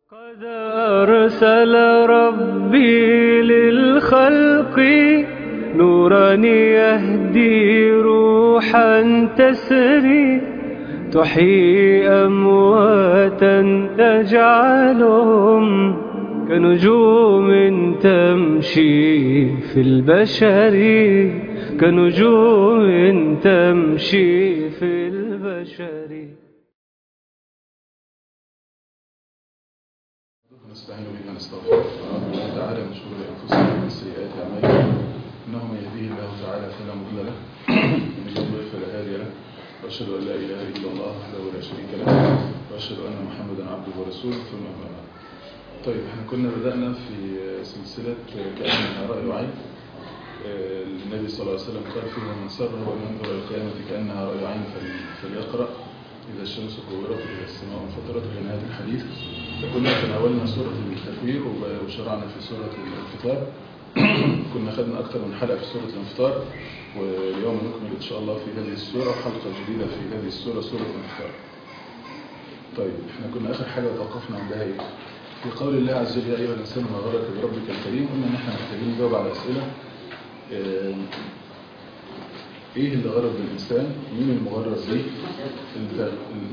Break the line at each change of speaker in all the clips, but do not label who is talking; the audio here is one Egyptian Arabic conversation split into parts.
قد أرسل ربي للخلق نورا يهدي روحا تسري تحيي أمواتا تجعلهم كنجوم تمشي في البشر كنجوم تمشي في البشر
نستعين به ونستغفره ونعوذ بالله تعالى من شرور انفسنا ومن سيئات اعمالنا انه من يهديه الله تعالى فلا مضل له ومن يضلل فلا هادي له واشهد ان لا اله الا الله وحده لا شريك له واشهد ان محمدا عبده ورسوله ثم اما بعد طيب احنا كنا بدانا في سلسله كانها راي عين النبي صلى الله عليه وسلم قال فيها من سره ان ينظر الى القيامه كانها راي عين فليقرا إذا الشمس كورت إذا السماء انفطرت إلى نهاية الحديث فكنا تناولنا سورة التكوير وشرعنا في سورة الانفطار كنا خدنا أكثر من حلقة في سورة الانفطار واليوم نكمل إن شاء الله في هذه السورة حلقة جديدة في هذه السورة سورة الانفطار طيب احنا كنا آخر حاجة توقفنا عندها إيه؟ في قول الله عز وجل يا أيها الإنسان ما غرك بربك الكريم قلنا إن احنا محتاجين نجاوب على أسئلة اه ايه اللي غرض بالإنسان مين المغرض ليه الت...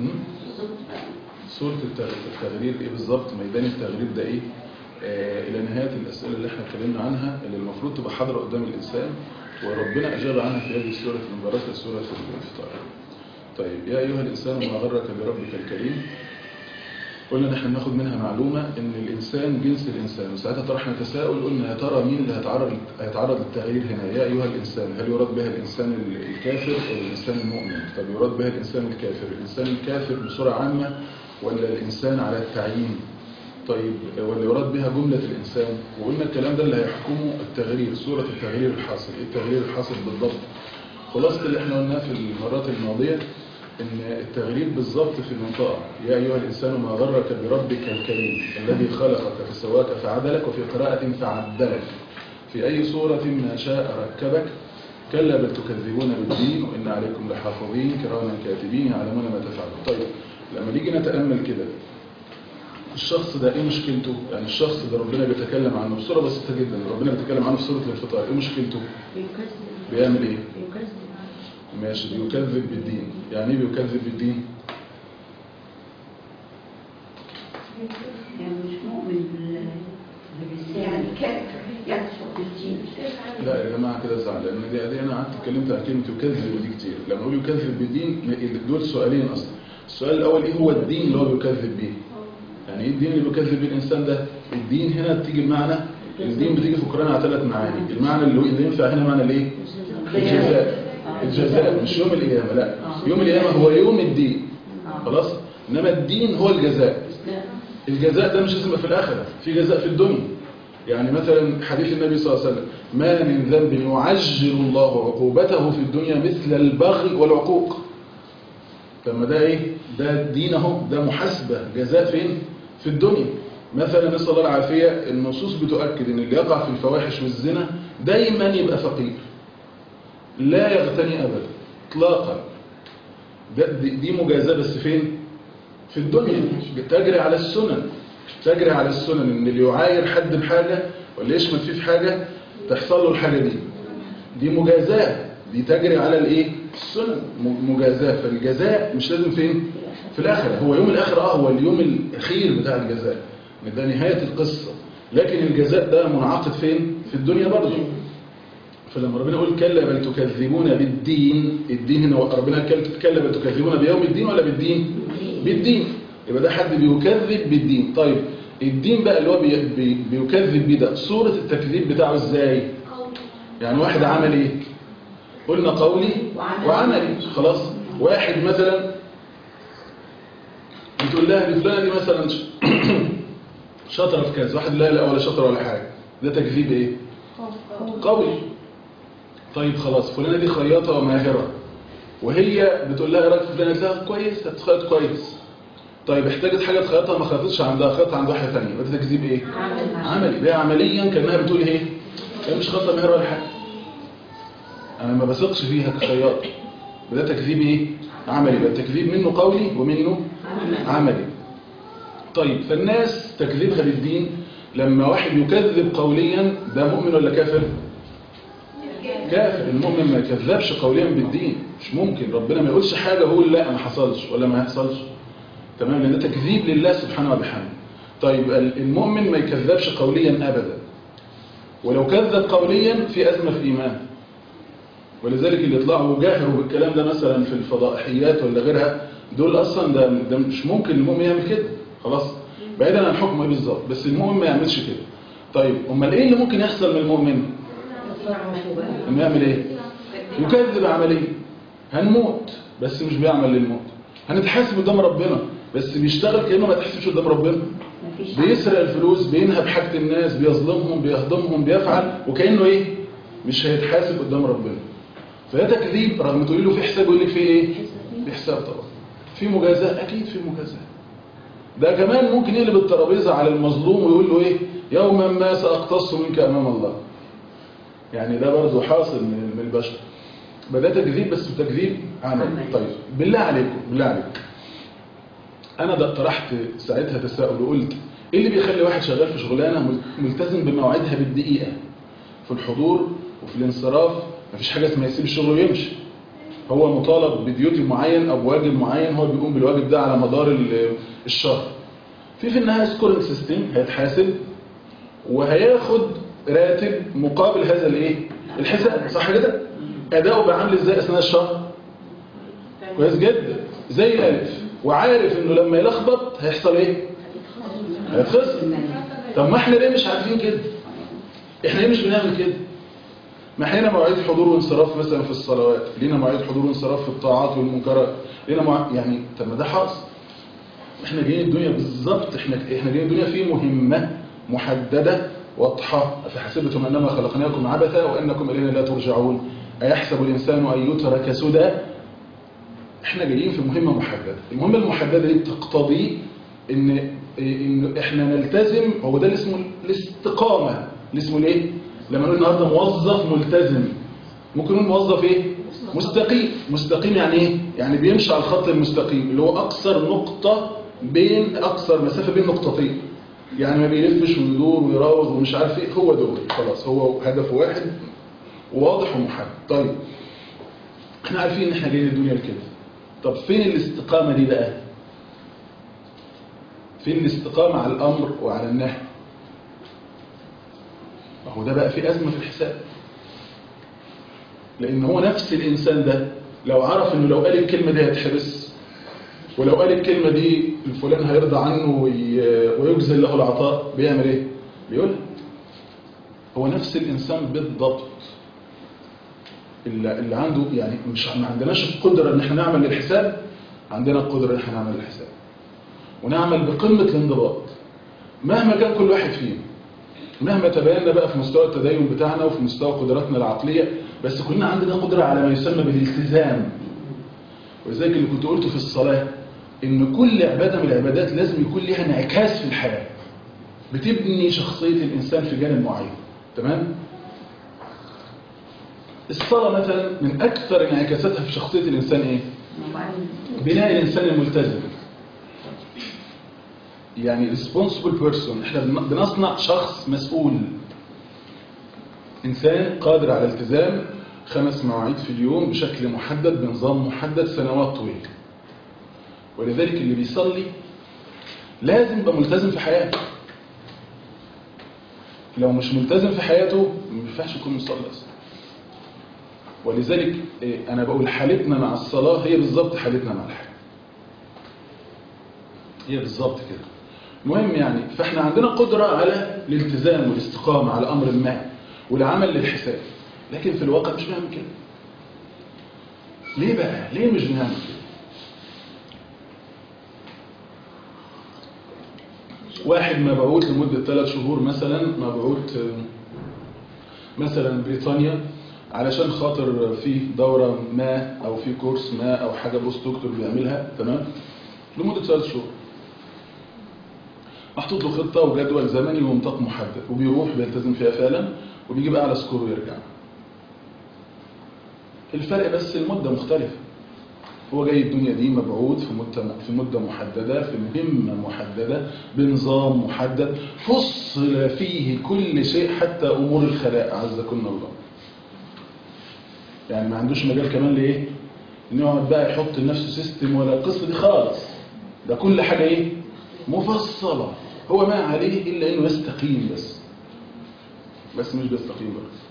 صورة التغرير ايه بالظبط ميدان التغرير ده ايه آه الى نهاية الاسئلة اللي احنا اتكلمنا عنها اللي المفروض تبقى حاضرة قدام الانسان وربنا اجاب عنها في هذه السورة المباركة سورة الانفطار طيب يا ايها الانسان ما غرك بربك الكريم قلنا ان احنا ناخد منها معلومة ان الانسان جنس الانسان وساعتها طرحنا تساؤل قلنا يا ترى مين اللي هيتعرض هيتعرض للتغيير هنا يا ايها الانسان هل يراد بها الانسان الكافر او الانسان المؤمن طب يراد بها الانسان الكافر الانسان الكافر بصورة عامة ولا الانسان على التعيين طيب ولا يراد بها جملة الانسان وقلنا الكلام ده اللي هيحكمه التغيير صورة التغيير الحاصل ايه التغيير الحاصل بالضبط خلاصة اللي احنا قلناه في المرات الماضية ان التغريب بالظبط في المنطقة يا أيها الإنسان ما غرك بربك الكريم الذي خلقك فسواك فعدلك وفي قراءة فعدلك في أي صورة ما شاء ركبك كلا بل تكذبون بالدين وإن عليكم لحافظين كراما كاتبين يعلمون ما تفعلون طيب لما نيجي نتأمل كده الشخص ده ايه مشكلته يعني الشخص ده ربنا بيتكلم عنه بصورة بسيطة جدا ربنا بيتكلم عنه في سورة الانفطار ايه مشكلته بيعمل ايه ماشي بيكذب بالدين يعني ايه بيكذب بالدين
يعني مش مؤمن بال يعني كافر يكفر بالدين
لا يا جماعه كده زعل لان دي, دي انا قعدت اتكلمت عن كلمه يكذب دي كتير لما اقول يكذب بالدين دول سؤالين اصلا السؤال الاول ايه هو الدين اللي هو بيكذب بيه يعني ايه الدين اللي بيكذب بيه الانسان ده الدين هنا بتيجي بمعنى الدين بتيجي في القران على ثلاث معاني المعنى اللي, اللي ينفع هنا معنى الايه الجزاء الجزاء مش يوم القيامة لا يوم القيامة هو يوم الدين خلاص إنما الدين هو الجزاء الجزاء ده مش لازم في الآخرة في جزاء في الدنيا يعني مثلا حديث النبي صلى الله عليه وسلم ما من ذنب يعجل الله عقوبته في الدنيا مثل البغي والعقوق لما ده ايه ده الدين اهو ده محاسبة جزاء فين في الدنيا مثلا نسأل الله العافية النصوص بتؤكد ان اللي يقع في الفواحش والزنا دايما يبقى فقير لا يغتني أبدا اطلاقا دي, دي مجازة بس فين في الدنيا بتجري على السنن تجري على السنن ان اللي يعاير حد بحاجة ولا يشمت فيه في حاجة تحصل له الحاجة دي دي مجازاة دي تجري على الايه السنن مجازاة فالجزاء مش لازم فين في الاخرة هو يوم الاخرة اه هو اليوم الاخير بتاع الجزاء ده نهاية القصة لكن الجزاء ده منعقد فين في الدنيا برضه فلما ربنا يقول كلا بل تكذبون بالدين الدين هنا ربنا كلا بل تكذبون بيوم الدين ولا بالدين بالدين يبقى ده حد بيكذب بالدين طيب الدين بقى اللي هو بي بي بيكذب بيه ده صورة التكذيب بتاعه ازاي يعني واحد عمل ايه قلنا قولي وعملي خلاص واحد مثلا بتقول لها دي فلانه دي مثلا شاطره في كذا واحد لا لا ولا شاطره ولا حاجه ده تكذيب ايه قوي طيب خلاص فلانة دي خياطة وماهرة وهي بتقول لها رايك في فلانة لها كويس هتخيط كويس طيب احتاجت حاجة تخيطها ما خيطتش عندها خيطها عند واحدة ثانيه ده تكذيب ايه عملي ده عمليا كانها بتقول ايه هي مش خياطة ماهرة ولا حاجة انا ما بثقش فيها كخياط وده تكذيب ايه عملي يبقى التكذيب منه قولي ومنه عملي طيب فالناس تكذيبها للدين لما واحد يكذب قوليا ده مؤمن ولا كافر كافر المؤمن ما يكذبش قوليا بالدين مش ممكن ربنا ما يقولش حاجة هو لا ما حصلش ولا ما هيحصلش تمام لان ده تكذيب لله سبحانه وبحمده طيب المؤمن ما يكذبش قوليا ابدا ولو كذب قوليا في ازمه في ايمان ولذلك اللي يطلعوا وجاهروا بالكلام ده مثلا في الفضائحيات ولا غيرها دول اصلا ده, ده مش ممكن المؤمن يعمل كده خلاص بعيدا عن حكمه ايه بالظبط بس المؤمن ما يعملش كده طيب امال ايه اللي ممكن يحصل من المؤمن انه يعمل ايه يكذب عمليا هنموت بس مش بيعمل للموت هنتحاسب قدام ربنا بس بيشتغل كانه ما تحسبش قدام ربنا بيسرق الفلوس بينهب حاجه الناس بيظلمهم بيهضمهم بيفعل وكانه ايه مش هيتحاسب قدام ربنا فده تكذيب رغم تقول له في حساب يقول لك في ايه في حساب طبعا في مجازاه اكيد في مجازاه ده كمان ممكن يقلب الترابيزه على المظلوم ويقول له ايه يوما ما ساقتص منك امام الله يعني ده برضه حاصل من البشر بدا تكذيب بس تكذيب عملي طيب بالله عليكم بالله عليكم انا ده طرحت ساعتها تساؤل وقلت ايه اللي بيخلي واحد شغال في شغلانه ملتزم بمواعيدها بالدقيقه في الحضور وفي الانصراف مفيش حاجه اسمها يسيب الشغل ويمشي هو مطالب بديوتي معين او بواجب معين هو بيقوم بالواجب ده على مدار الشهر في في النهايه سكورنج سيستم هيتحاسب وهياخد راتب مقابل هذا الايه الحساب صح كده اداؤه بقى عامل ازاي اثناء الشهر كويس جدا زي الالف وعارف انه لما يلخبط هيحصل ايه هيتخسر طب ما احنا ليه مش عارفين كده احنا ليه مش بنعمل كده ما احنا لنا مواعيد حضور وانصراف مثلا في الصلوات لينا مواعيد حضور وانصراف في الطاعات والمنكرات لينا مع... يعني طب ما ده حاصل احنا جايين الدنيا بالظبط احنا احنا جايين الدنيا في مهمه محدده واضحه فحسبتم انما خلقناكم عبثا وانكم الينا لا ترجعون ايحسب الانسان ان يترك سدى احنا جايين في مهمه محدده المهمه المحدده دي تقتضي ان ان احنا نلتزم هو ده اللي اسمه الاستقامه اللي اسمه الايه لما نقول النهارده موظف ملتزم ممكن نقول موظف ايه مستقيم مستقيم يعني ايه يعني بيمشي على الخط المستقيم اللي هو اقصر نقطه بين اقصر مسافه بين نقطتين يعني ما بيلفش ويدور ويراوغ ومش عارف ايه هو دول خلاص هو هدف واحد واضح ومحدد طيب احنا عارفين ان احنا جايين الدنيا لكده طب فين الاستقامه دي بقى فين الاستقامه على الامر وعلى النهي هو ده بقى في أزمة في الحساب لأن هو نفس الإنسان ده لو عرف أنه لو قال الكلمة دي هيتحبس ولو قال الكلمة دي الفلان هيرضى عنه ويجزل له العطاء بيعمل إيه؟ بيقول هو نفس الإنسان بالضبط اللي, اللي عنده يعني مش ما عندناش القدرة ان احنا نعمل الحساب عندنا القدرة ان احنا نعمل الحساب ونعمل بقمة الانضباط مهما كان كل واحد فينا مهما تباينا بقى في مستوى التدين بتاعنا وفي مستوى قدراتنا العقلية بس كلنا عندنا قدرة على ما يسمى بالالتزام ولذلك اللي كنت قلته في الصلاة ان كل عبادة من العبادات لازم يكون لها انعكاس في الحياة بتبني شخصية الإنسان في جانب معين تمام؟ الصلاة مثلا من أكثر انعكاساتها في شخصية الإنسان إيه؟ بناء الإنسان الملتزم يعني responsible person احنا بنصنع شخص مسؤول إنسان قادر على التزام خمس مواعيد في اليوم بشكل محدد بنظام محدد سنوات طويلة ولذلك اللي بيصلي لازم يبقى ملتزم في حياته لو مش ملتزم في حياته ما ينفعش يكون مصلي اصلا ولذلك انا بقول حالتنا مع الصلاة هي بالظبط حالتنا مع الحياة هي بالظبط كده المهم يعني فاحنا عندنا قدرة على الالتزام والاستقامة على امر ما والعمل للحساب لكن في الواقع مش بنعمل كده ليه بقى ليه مش بنعمل كده واحد مبعوث لمدة ثلاث شهور مثلا مبعوث مثلا بريطانيا علشان خاطر في دورة ما أو في كورس ما أو حاجة بوست دكتور بيعملها تمام لمدة ثلاث شهور محطوط له خطة وجدول زمني ومنطق محدد وبيروح بيلتزم فيها فعلا وبيجيب أعلى سكور ويرجع الفرق بس المدة مختلفة هو جاي الدنيا دي مبعوث في مدة في مدة محددة في مهمة محددة بنظام محدد فصل فيه كل شيء حتى أمور الخلاء عزكم الله يعني ما عندوش مجال كمان لإيه إنه يقعد بقى يحط لنفسه سيستم ولا القصة دي خالص ده كل حاجة إيه مفصلة هو ما عليه إلا إنه يستقيم بس بس مش بيستقيم بس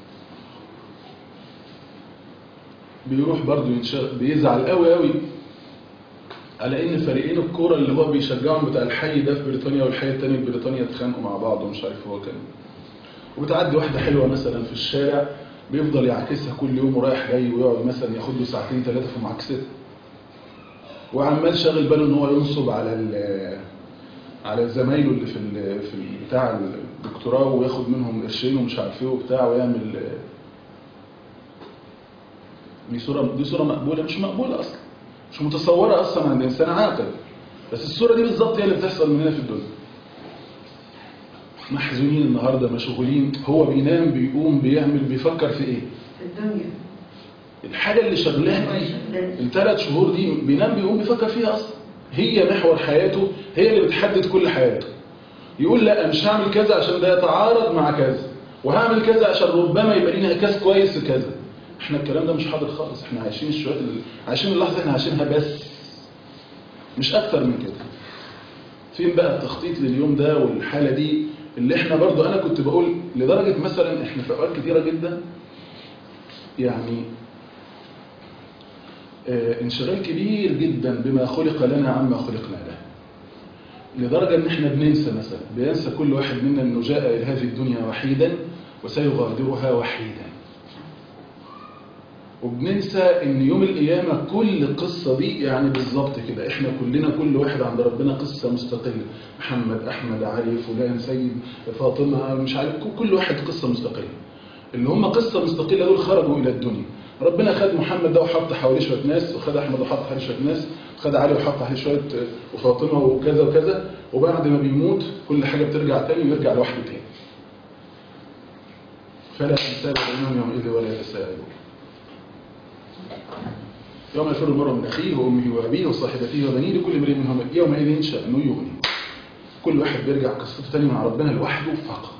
بيروح برضه ينشغل بيزعل قوي قوي على ان فريقين الكوره اللي هو بيشجعهم بتاع الحي ده في بريطانيا والحي التاني في بريطانيا اتخانقوا مع بعض ومش عارف هو كان وبتعدي واحده حلوه مثلا في الشارع بيفضل يعكسها كل يوم ورايح جاي ويقعد مثلا ياخد له ساعتين ثلاثه في معاكستها وعمال شاغل باله ان هو ينصب على ال- على زمايله اللي في ال- في ال- بتاع الدكتوراه وياخد منهم قرشين ومش عارف ايه وبتاع ويعمل دي صورة دي صورة مقبولة مش مقبولة أصلا مش متصورة أصلا عند إنسان عاقل بس الصورة دي بالظبط هي اللي بتحصل مننا في الدنيا محزونين النهاردة مشغولين هو بينام بيقوم بيعمل بيفكر في إيه
في الدنيا
الحاجة اللي شغلاه دي الثلاث شهور دي بينام بيقوم بيفكر فيها أصلا هي محور حياته هي اللي بتحدد كل حياته يقول لا مش هعمل كذا عشان ده يتعارض مع كذا وهعمل كذا عشان ربما يبقى لينا انعكاس كويس في كذا احنا الكلام ده مش حاضر خالص احنا عايشين الشوية اللي- عايشين اللحظة احنا عايشينها بس مش اكتر من كده فين بقى التخطيط لليوم ده والحالة دي اللي احنا برضو انا كنت بقول لدرجة مثلا احنا في اوقات كتيرة جدا يعني آه، انشغال كبير جدا بما خلق لنا عما خلقنا له لدرجة ان احنا بننسى مثلا بينسى كل واحد منا انه جاء الى هذه الدنيا وحيدا وسيغادرها وحيدا وبننسى ان يوم القيامة كل القصة دي يعني بالظبط كده احنا كلنا كل واحد عند ربنا قصة مستقلة محمد احمد علي فلان سيد فاطمة مش عارف كل واحد قصة مستقلة اللي هم قصة مستقلة دول خرجوا الى الدنيا ربنا خد محمد ده وحط حواليه شوية ناس وخد احمد وحط حواليه شوية ناس خد علي وحط عليه شوية وفاطمة وكذا وكذا وبعد ما بيموت كل حاجة بترجع تاني ويرجع لوحده تاني فلا تنساب بينهم يومئذ ولا يتساءلون يوم يفر المرء من أخيه وأمه وأبيه وصاحبته وبنيه لكل امرئ منهم يومئذ شأنه يغني كل واحد بيرجع قصته تاني مع ربنا لوحده فقط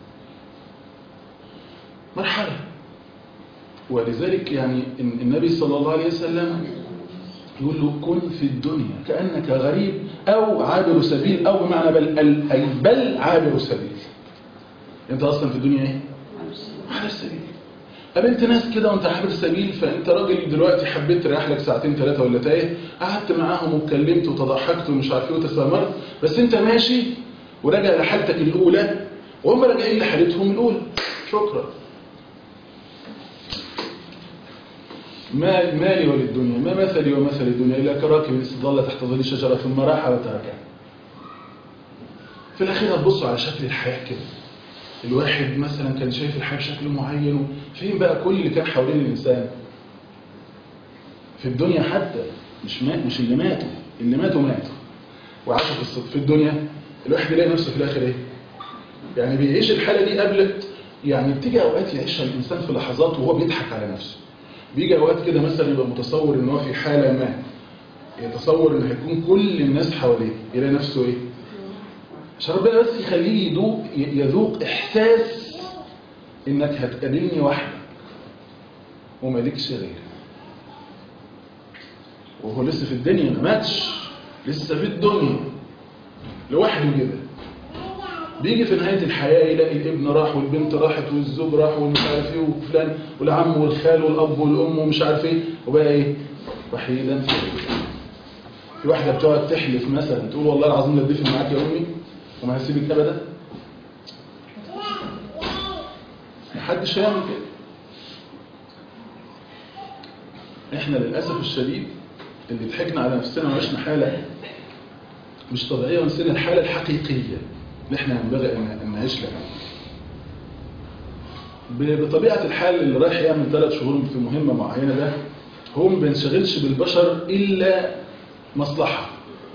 مرحلة ولذلك يعني إن- النبي صلى الله عليه وسلم يقول له كن في الدنيا كأنك غريب أو عابر سبيل أو بمعنى بل ال- أي بل عابر سبيل أنت أصلا في الدنيا إيه؟ عابر سبيل قابلت ناس كده وانت عابر سبيل فانت راجل دلوقتي حبيت تريح لك ساعتين ثلاثه ولا تايه قعدت معاهم واتكلمت وتضحكت ومش عارف ايه وتسامرت بس انت ماشي وراجع لحالتك الاولى وهم راجعين لحالتهم الاولى شكرا ما مالي وللدنيا ما مثلي ومثل الدنيا الا كراكب استظل تحت ظل شجره ثم راح وتركها في الاخير هتبصوا على شكل الحياه كده الواحد مثلا كان شايف الحياة بشكل معين فين بقى كل اللي كان حوالين الإنسان في الدنيا حتى مش مات مش اللي ماتوا اللي ماتوا ماتوا وعاشوا في الصدق في الدنيا الواحد يلاقي نفسه في الآخر إيه يعني بيعيش الحالة دي قبل يعني بتيجي أوقات يعيشها الإنسان في لحظات وهو بيضحك على نفسه بيجي أوقات كده مثلا يبقى متصور إن هو في حالة ما يتصور إن هيكون كل الناس حواليه يلاقي نفسه إيه عشان ربنا بس يخليه يذوق يذوق احساس انك هتقابلني وحدك ومالكش غيري وهو لسه في الدنيا ما ماتش لسه في الدنيا لوحده كده بيجي في نهاية الحياة يلاقي الابن راح والبنت راحت والزوج راح والمش عارف ايه وفلان والعم والخال والاب والام ومش عارف ايه وبقى ايه وحيدا في واحدة بتقعد تحلف مثلا تقول والله العظيم لا اتدفن معاك يا امي وما هسيبك ابدا محدش هيعمل كده احنا للاسف الشديد اللي ضحكنا على نفسنا وعشنا حاله مش طبيعيه ونسينا الحاله الحقيقيه اللي احنا ينبغي ان ان نعيش لها ب- بطبيعه الحال اللي رايح يعمل ثلاث شهور في مهمه معينه ده هو ما بينشغلش بالبشر الا مصلحه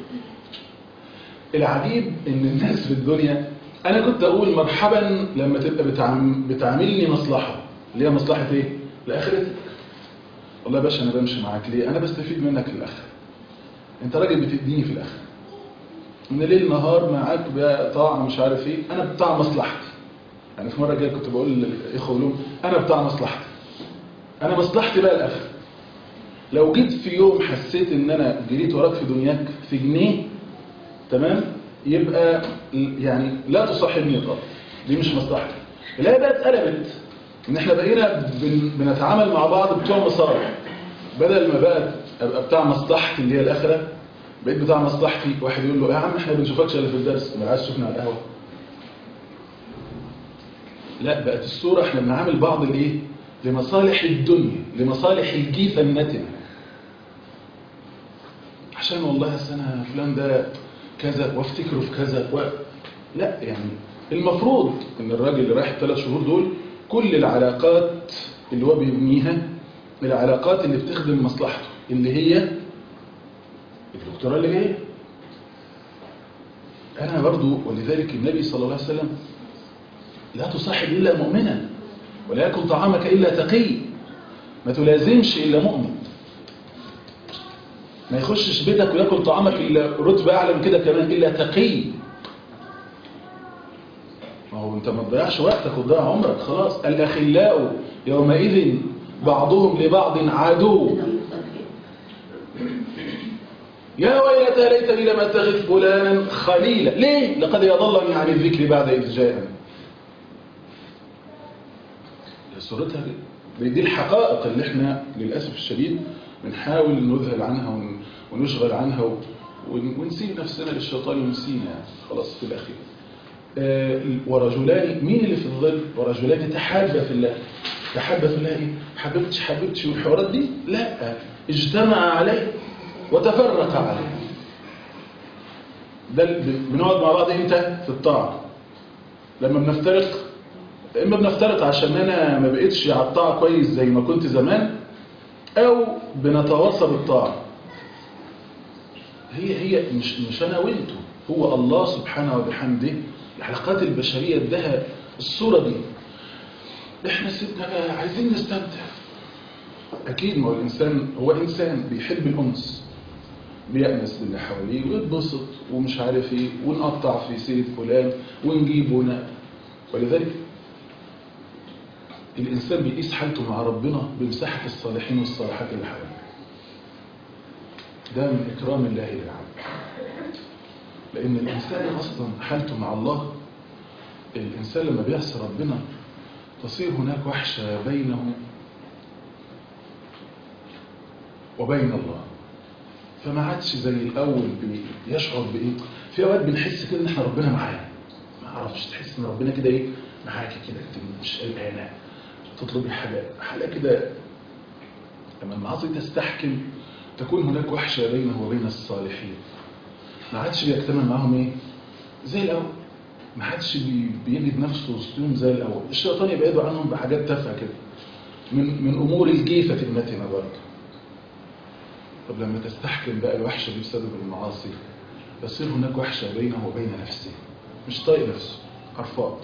العجيب ان الناس في الدنيا انا كنت اقول مرحبا لما تبقى بتعام- بتعاملني مصلحة اللي هي مصلحة ايه لاخرتك والله يا باشا انا بمشي معاك ليه انا بستفيد منك الاخر انت راجل بتديني في الاخر من ليل نهار معاك بطاعه مش عارف ايه انا بتاع مصلحتي يعني في مره جاي كنت بقول للاخوه لهم انا بتاع مصلحتي انا مصلحتي بقى الاخر لو جيت في يوم حسيت ان انا جريت وراك في دنياك في جنيه تمام يبقى يعني لا تصاحبني الارض دي مش مصلحتي لا بقى اتقلبت ان احنا بقينا بن- بنتعامل مع بعض بتوع مصالح بدل ما بقى ابقى بتاع مصلحتي اللي هي الاخره بقيت بتاع مصلحتي واحد يقول له يا عم احنا ما بنشوفكش الا في الدرس ما عايز تشوفنا على القهوه لا بقت الصوره احنا بنعامل بعض الايه لمصالح الدنيا لمصالح الجيفه النتنه عشان والله السنه فلان ده كذا وافتكره في كذا و... لا يعني المفروض ان الراجل اللي رايح الثلاث شهور دول كل العلاقات اللي هو بيبنيها العلاقات اللي بتخدم مصلحته اللي هي الدكتوراه اللي جايه انا برضو ولذلك النبي صلى الله عليه وسلم لا تصاحب الا مؤمنا ولا يكن طعامك الا تقي ما تلازمش الا مؤمن ما يخشش بيتك وياكل طعامك الا رتبه اعلى من كده كمان الا تقي ما هو انت ما تضيعش وقتك وتضيع عمرك خلاص الاخلاء يومئذ بعضهم لبعض عدو يا ويلتى ليتني لم اتخذ فلانا خليلا ليه لقد يضلني عن الذكر بعد اذ جاءني صورتها دي, دي الحقائق اللي احنا للاسف الشديد بنحاول نذهل عنها ون- ونشغل عنها و- ون- ونسيب نفسنا للشيطان ونسينا يعني خلاص في الاخير آه، ورجلان مين اللي في الظل ورجلان تحابا في الله تحابا في الله ايه حبيبتي حبيبتي والحوارات دي لا اجتمع عليه وتفرق عليه ده ال- بنقعد مع بعض امتى في الطاعه لما بنفترق اما بنفترق عشان انا ما بقتش على الطاعه كويس زي ما كنت زمان او بنتواصى بالطاعه هي هي مش مش انا وانتو هو الله سبحانه وبحمده العلاقات البشريه ادها الصوره دي احنا سيبنا بقى عايزين نستمتع اكيد ما هو الانسان هو انسان بيحب الانس بيأنس باللي حواليه ويتبسط ومش عارف ايه ونقطع في سيرة فلان ونجيب ون ولذلك الإنسان بيقيس حالته مع ربنا بمساحة الصالحين والصالحات اللي حواليه ده من إكرام الله للعبد لأن الإنسان أصلا حالته مع الله الإنسان لما بيعصي ربنا تصير هناك وحشة بينه وبين الله فما عادش زي الأول بيشعر بإيه في أوقات بنحس كده إن إحنا ربنا معانا ما أعرفش تحس إن ربنا كده إيه معاكي كده أنت مش قلقانة تطلبي حاجة حاجة كده لما المعاصي تستحكم تكون هناك وحشة بينه وبين الصالحين ما عادش بيجتمع معاهم إيه زي الأول ما عادش بي- بيجد نفسه وسطهم زي الأول الشيطان يبعدوا عنهم بحاجات تافهة كده من من أمور الجيفة المتنة برضه طب لما تستحكم بقى الوحشة دي بسبب المعاصي يصير هناك وحشة بينه وبين نفسه مش طايق نفسه عرفان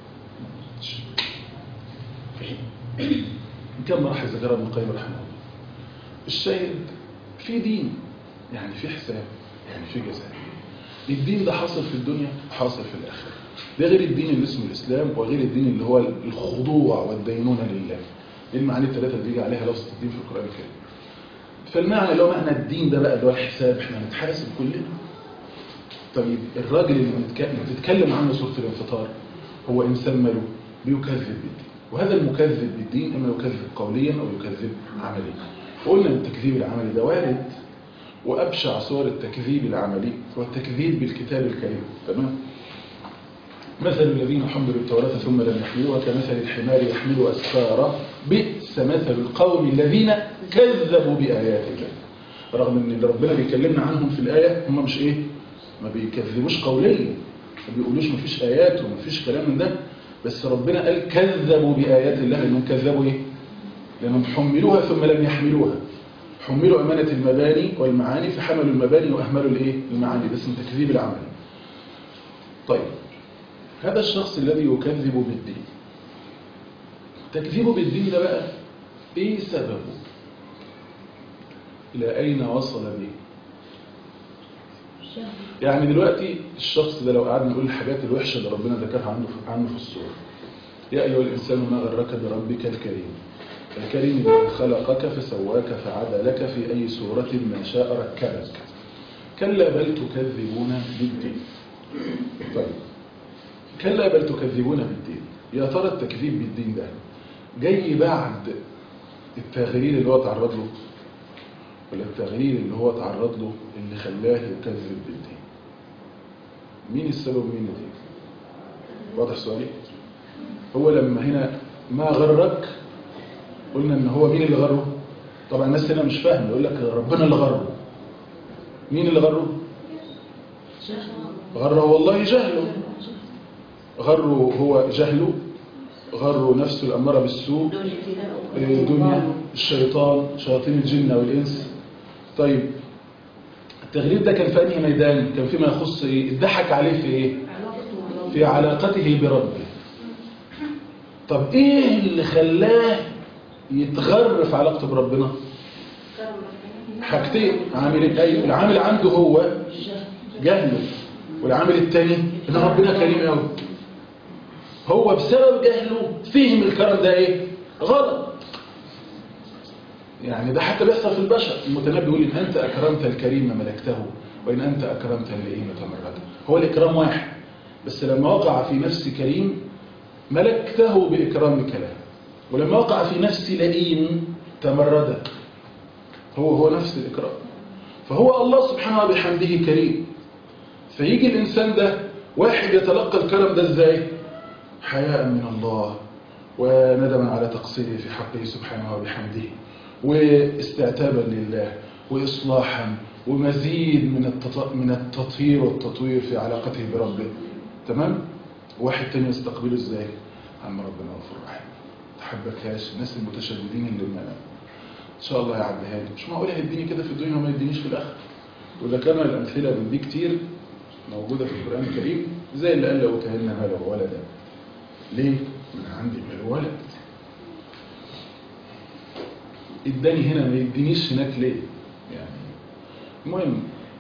كم راح ذكر ابن القيم رحمه الله الشاهد في دين يعني في حساب يعني في جزاء الدين ده حاصل في الدنيا حاصل في الآخرة ده غير الدين اللي اسمه الإسلام وغير الدين اللي هو الخضوع والدينونة لله دي المعاني الثلاثة اللي بيجي عليها لفظ الدين في القرآن الكريم فالمعنى اللي هو معنى الدين ده بقى اللي هو الحساب احنا هنتحاسب كلنا طيب الراجل اللي بنتك- اللي بتتكلم عنه سورة الانفطار هو إنسان ماله بيكذب بالدين وهذا المكذب بالدين إما يكذب قوليا أو يكذب عمليا وقلنا ان التكذيب العملي ده وارد وأبشع صور التكذيب العملي هو التكذيب بالكتاب الكريم تمام مثل الذين حملوا التوراة ثم لم يحملوها كمثل الحمار يحمل أسفارا بئس مثل القوم الذين كذبوا بآيات الله رغم ان اللي ربنا بيكلمنا عنهم في الآية هم مش ايه ما بيكذبوش قوليا ما بيقولوش ما فيش آيات وما فيش كلام من ده بس ربنا قال كذبوا بآيات الله لأنهم كذبوا ايه لأنهم حملوها ثم لم يحملوها حملوا أمانة المباني والمعاني فحملوا المباني وأهملوا الايه المعاني ده اسمه تكذيب العمل طيب هذا الشخص الذي يكذب بالدين تكذيبه بالدين ده بقى ايه سببه إلى أين وصل به يعني دلوقتي الشخص ده لو قعدنا نقول الحاجات الوحشة اللي ربنا ذكرها عنه في عنه في السورة يا أيها الإنسان ما غرك بربك الكريم الكريم الذي خلقك فسواك فعدلك في أي صورة ما شاء ركبك كلا بل تكذبون بالدين طيب كلا بل تكذبون بالدين يا ترى التكذيب بالدين ده جاي بعد التغيير اللي هو تعرض له ولا التغيير اللي هو تعرض له اللي خلاه يكذب بالدين مين السبب مين الدين واضح سؤالي هو لما هنا ما غرك قلنا ان هو مين اللي غره طبعا الناس هنا مش فاهم يقول لك ربنا اللي غره مين اللي غره غره والله جهله غره هو جهله غره نفسه الأمارة بالسوء الدنيا الشيطان شياطين الجن والإنس طيب التغريب ده كان في أنهي ميدان كان فيما يخص إيه اتضحك عليه في إيه في علاقته بربه طب إيه اللي خلاه يتغر في علاقته بربنا حاجتين عامل أي العامل عنده هو جهله والعامل الثاني ان ربنا كريم قوي هو بسبب جهله فهم الكرم ده ايه غلط يعني ده حتى بيحصل في البشر المتنبي يقول ان انت اكرمت الكريم ملكته وان انت اكرمت اللئيم تمرده هو الاكرام واحد بس لما وقع في نفس كريم ملكته باكرام كلام ولما وقع في نفس لئيم تمرده هو هو نفس الاكرام فهو الله سبحانه وبحمده كريم فيجي الإنسان ده واحد يتلقى الكرم ده ازاي حياء من الله وندما على تقصيره في حقه سبحانه وبحمده واستعتابا لله وإصلاحا ومزيد من التط... من التطهير والتطوير في علاقته بربه تمام واحد تاني يستقبله ازاي عم ربنا غفور رحيم تحبكهاش الناس المتشددين اللي ما ان شاء الله يعديها لي مش معقول هيديني كده في الدنيا وما يدينيش في الاخره وذكرنا الامثله من دي كتير موجودة في القرآن الكريم زي اللي قال لو تهلنا ماله ولدا ليه؟ من عندي مال ولد اداني هنا ما يدينيش هناك ليه؟ يعني المهم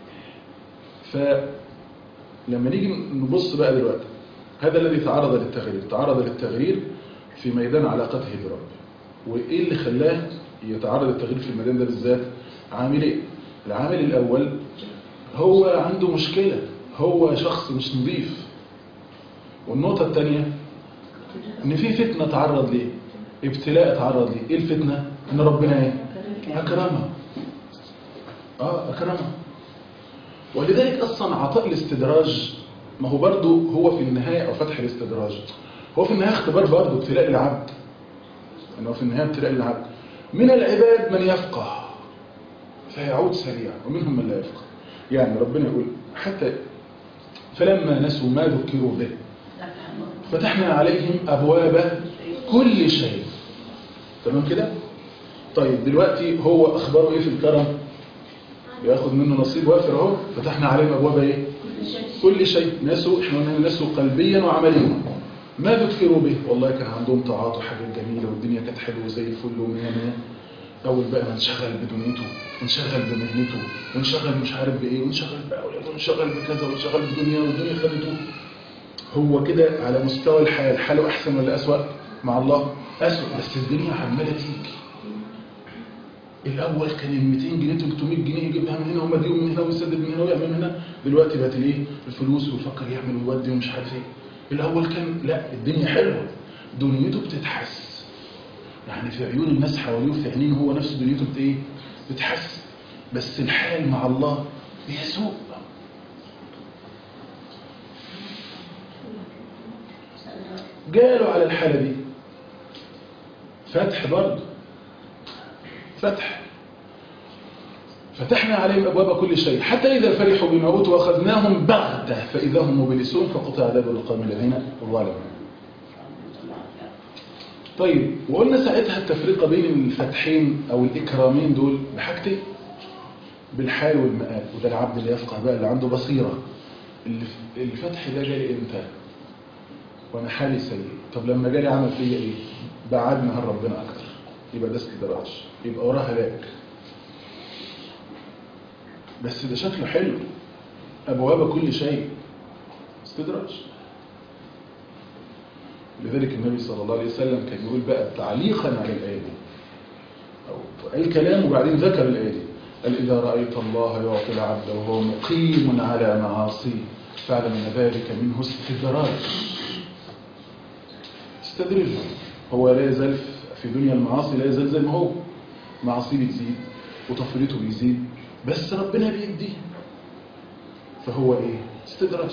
فلما نيجي نبص بقى دلوقتي هذا الذي تعرض للتغيير تعرض للتغيير في ميدان علاقته بربه وإيه اللي خلاه يتعرض للتغيير في الميدان ده بالذات عاملين العامل الأول هو عنده مشكلة هو شخص مش نظيف والنقطة الثانية ان في فتنة تعرض ليه ابتلاء تعرض ليه ايه الفتنة ان ربنا ايه اكرمه اه اكرمه ولذلك اصلا عطاء الاستدراج ما هو برضه هو في النهاية او فتح الاستدراج هو في النهاية اختبار برضه ابتلاء العبد انه في النهاية ابتلاء العبد من العباد من يفقه فيعود سريعا ومنهم من لا يفقه يعني ربنا يقول حتى فلما نسوا ما ذكروا به فتحنا عليهم أبواب كل شيء تمام كده طيب دلوقتي هو أخباره إيه في الكرم ياخد منه نصيب وافر اهو فتحنا عليهم أبواب إيه كل شيء نسوا إحنا قلنا نسوا قلبيا وعمليا ما ذكروا به والله كان عندهم طاعات وحاجات جميلة والدنيا كانت حلوة زي الفل ومية مية أول بقى ما انشغل بدنيته انشغل بمهنته وانشغل مش عارف بإيه وانشغل بأولاده وانشغل بكذا وانشغل بدنيا والدنيا خدته هو كده على مستوى الحياة حاله أحسن ولا أسوأ مع الله أسوأ بس الدنيا عمالة تيجي الأول كان ال 200 جنيه 300 جنيه يجيبها من هنا ومديهم من هنا ويسدد من هنا ويعمل من هنا دلوقتي بقت الايه الفلوس ويفكر يعمل ويودي ومش عارف ايه الأول كان لا الدنيا حلوة دنيته بتتحس يعني في عيون الناس حواليه وفي عينين هو نفسه دنيته بت ايه بتحس بس الحال مع الله بيسوء جاله على الحالة دي فتح برضه فتح فتحنا عليهم أبواب كل شيء حتى إذا فرحوا بما أوتوا وأخذناهم بغتة فإذا هم مبلسون فقطع دابر القوم الذين ظلموا طيب وقلنا ساعتها التفرقة بين الفتحين أو الإكرامين دول بحاجتين بالحال والمآل وده العبد اللي يفقه بقى اللي عنده بصيرة الفتح ده جالي إمتى وأنا حالي سيء طب لما جالي عمل فيا إيه بعدنا عن ربنا أكتر يبقى ده استدراج يبقى وراه هلاك بس ده شكله حلو أبواب كل شيء استدراج لذلك النبي صلى الله عليه وسلم كان يقول بقى تعليقا على الآية دي أو الكلام وبعدين ذكر الآية دي قال إذا رأيت الله يعطي العبد وهو مقيم على معاصيه فاعلم أن ذلك منه استدراج استدرجه هو لا يزال في دنيا المعاصي لا يزال زي ما هو معاصيه بتزيد وتفريطه بيزيد بس ربنا بيديه فهو ايه استدراج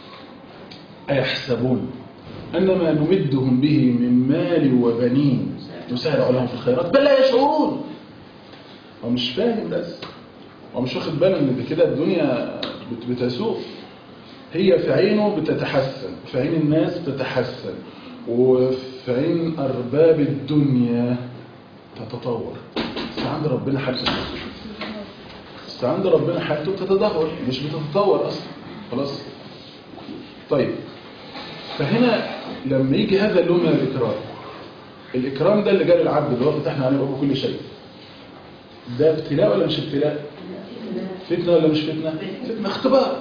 أيحسبون أنما نمدهم به من مال وبنين نسارع لهم في الخيرات بل لا يشعرون هو مش فاهم بس هو مش واخد باله ان كده الدنيا بت- بتسوء هي في عينه بتتحسن في عين الناس بتتحسن وفي عين أرباب الدنيا تتطور بس عند ربنا حالته بس عند ربنا حالته بتتدهور مش بتتطور أصلا خلاص طيب فهنا لما يجي هذا اللون من الإكرام الإكرام ده اللي جاء للعبد اللي هو فتحنا عليه أبواب كل شيء ده ابتلاء ولا مش ابتلاء فتنة ولا مش فتنة فتنة اختبار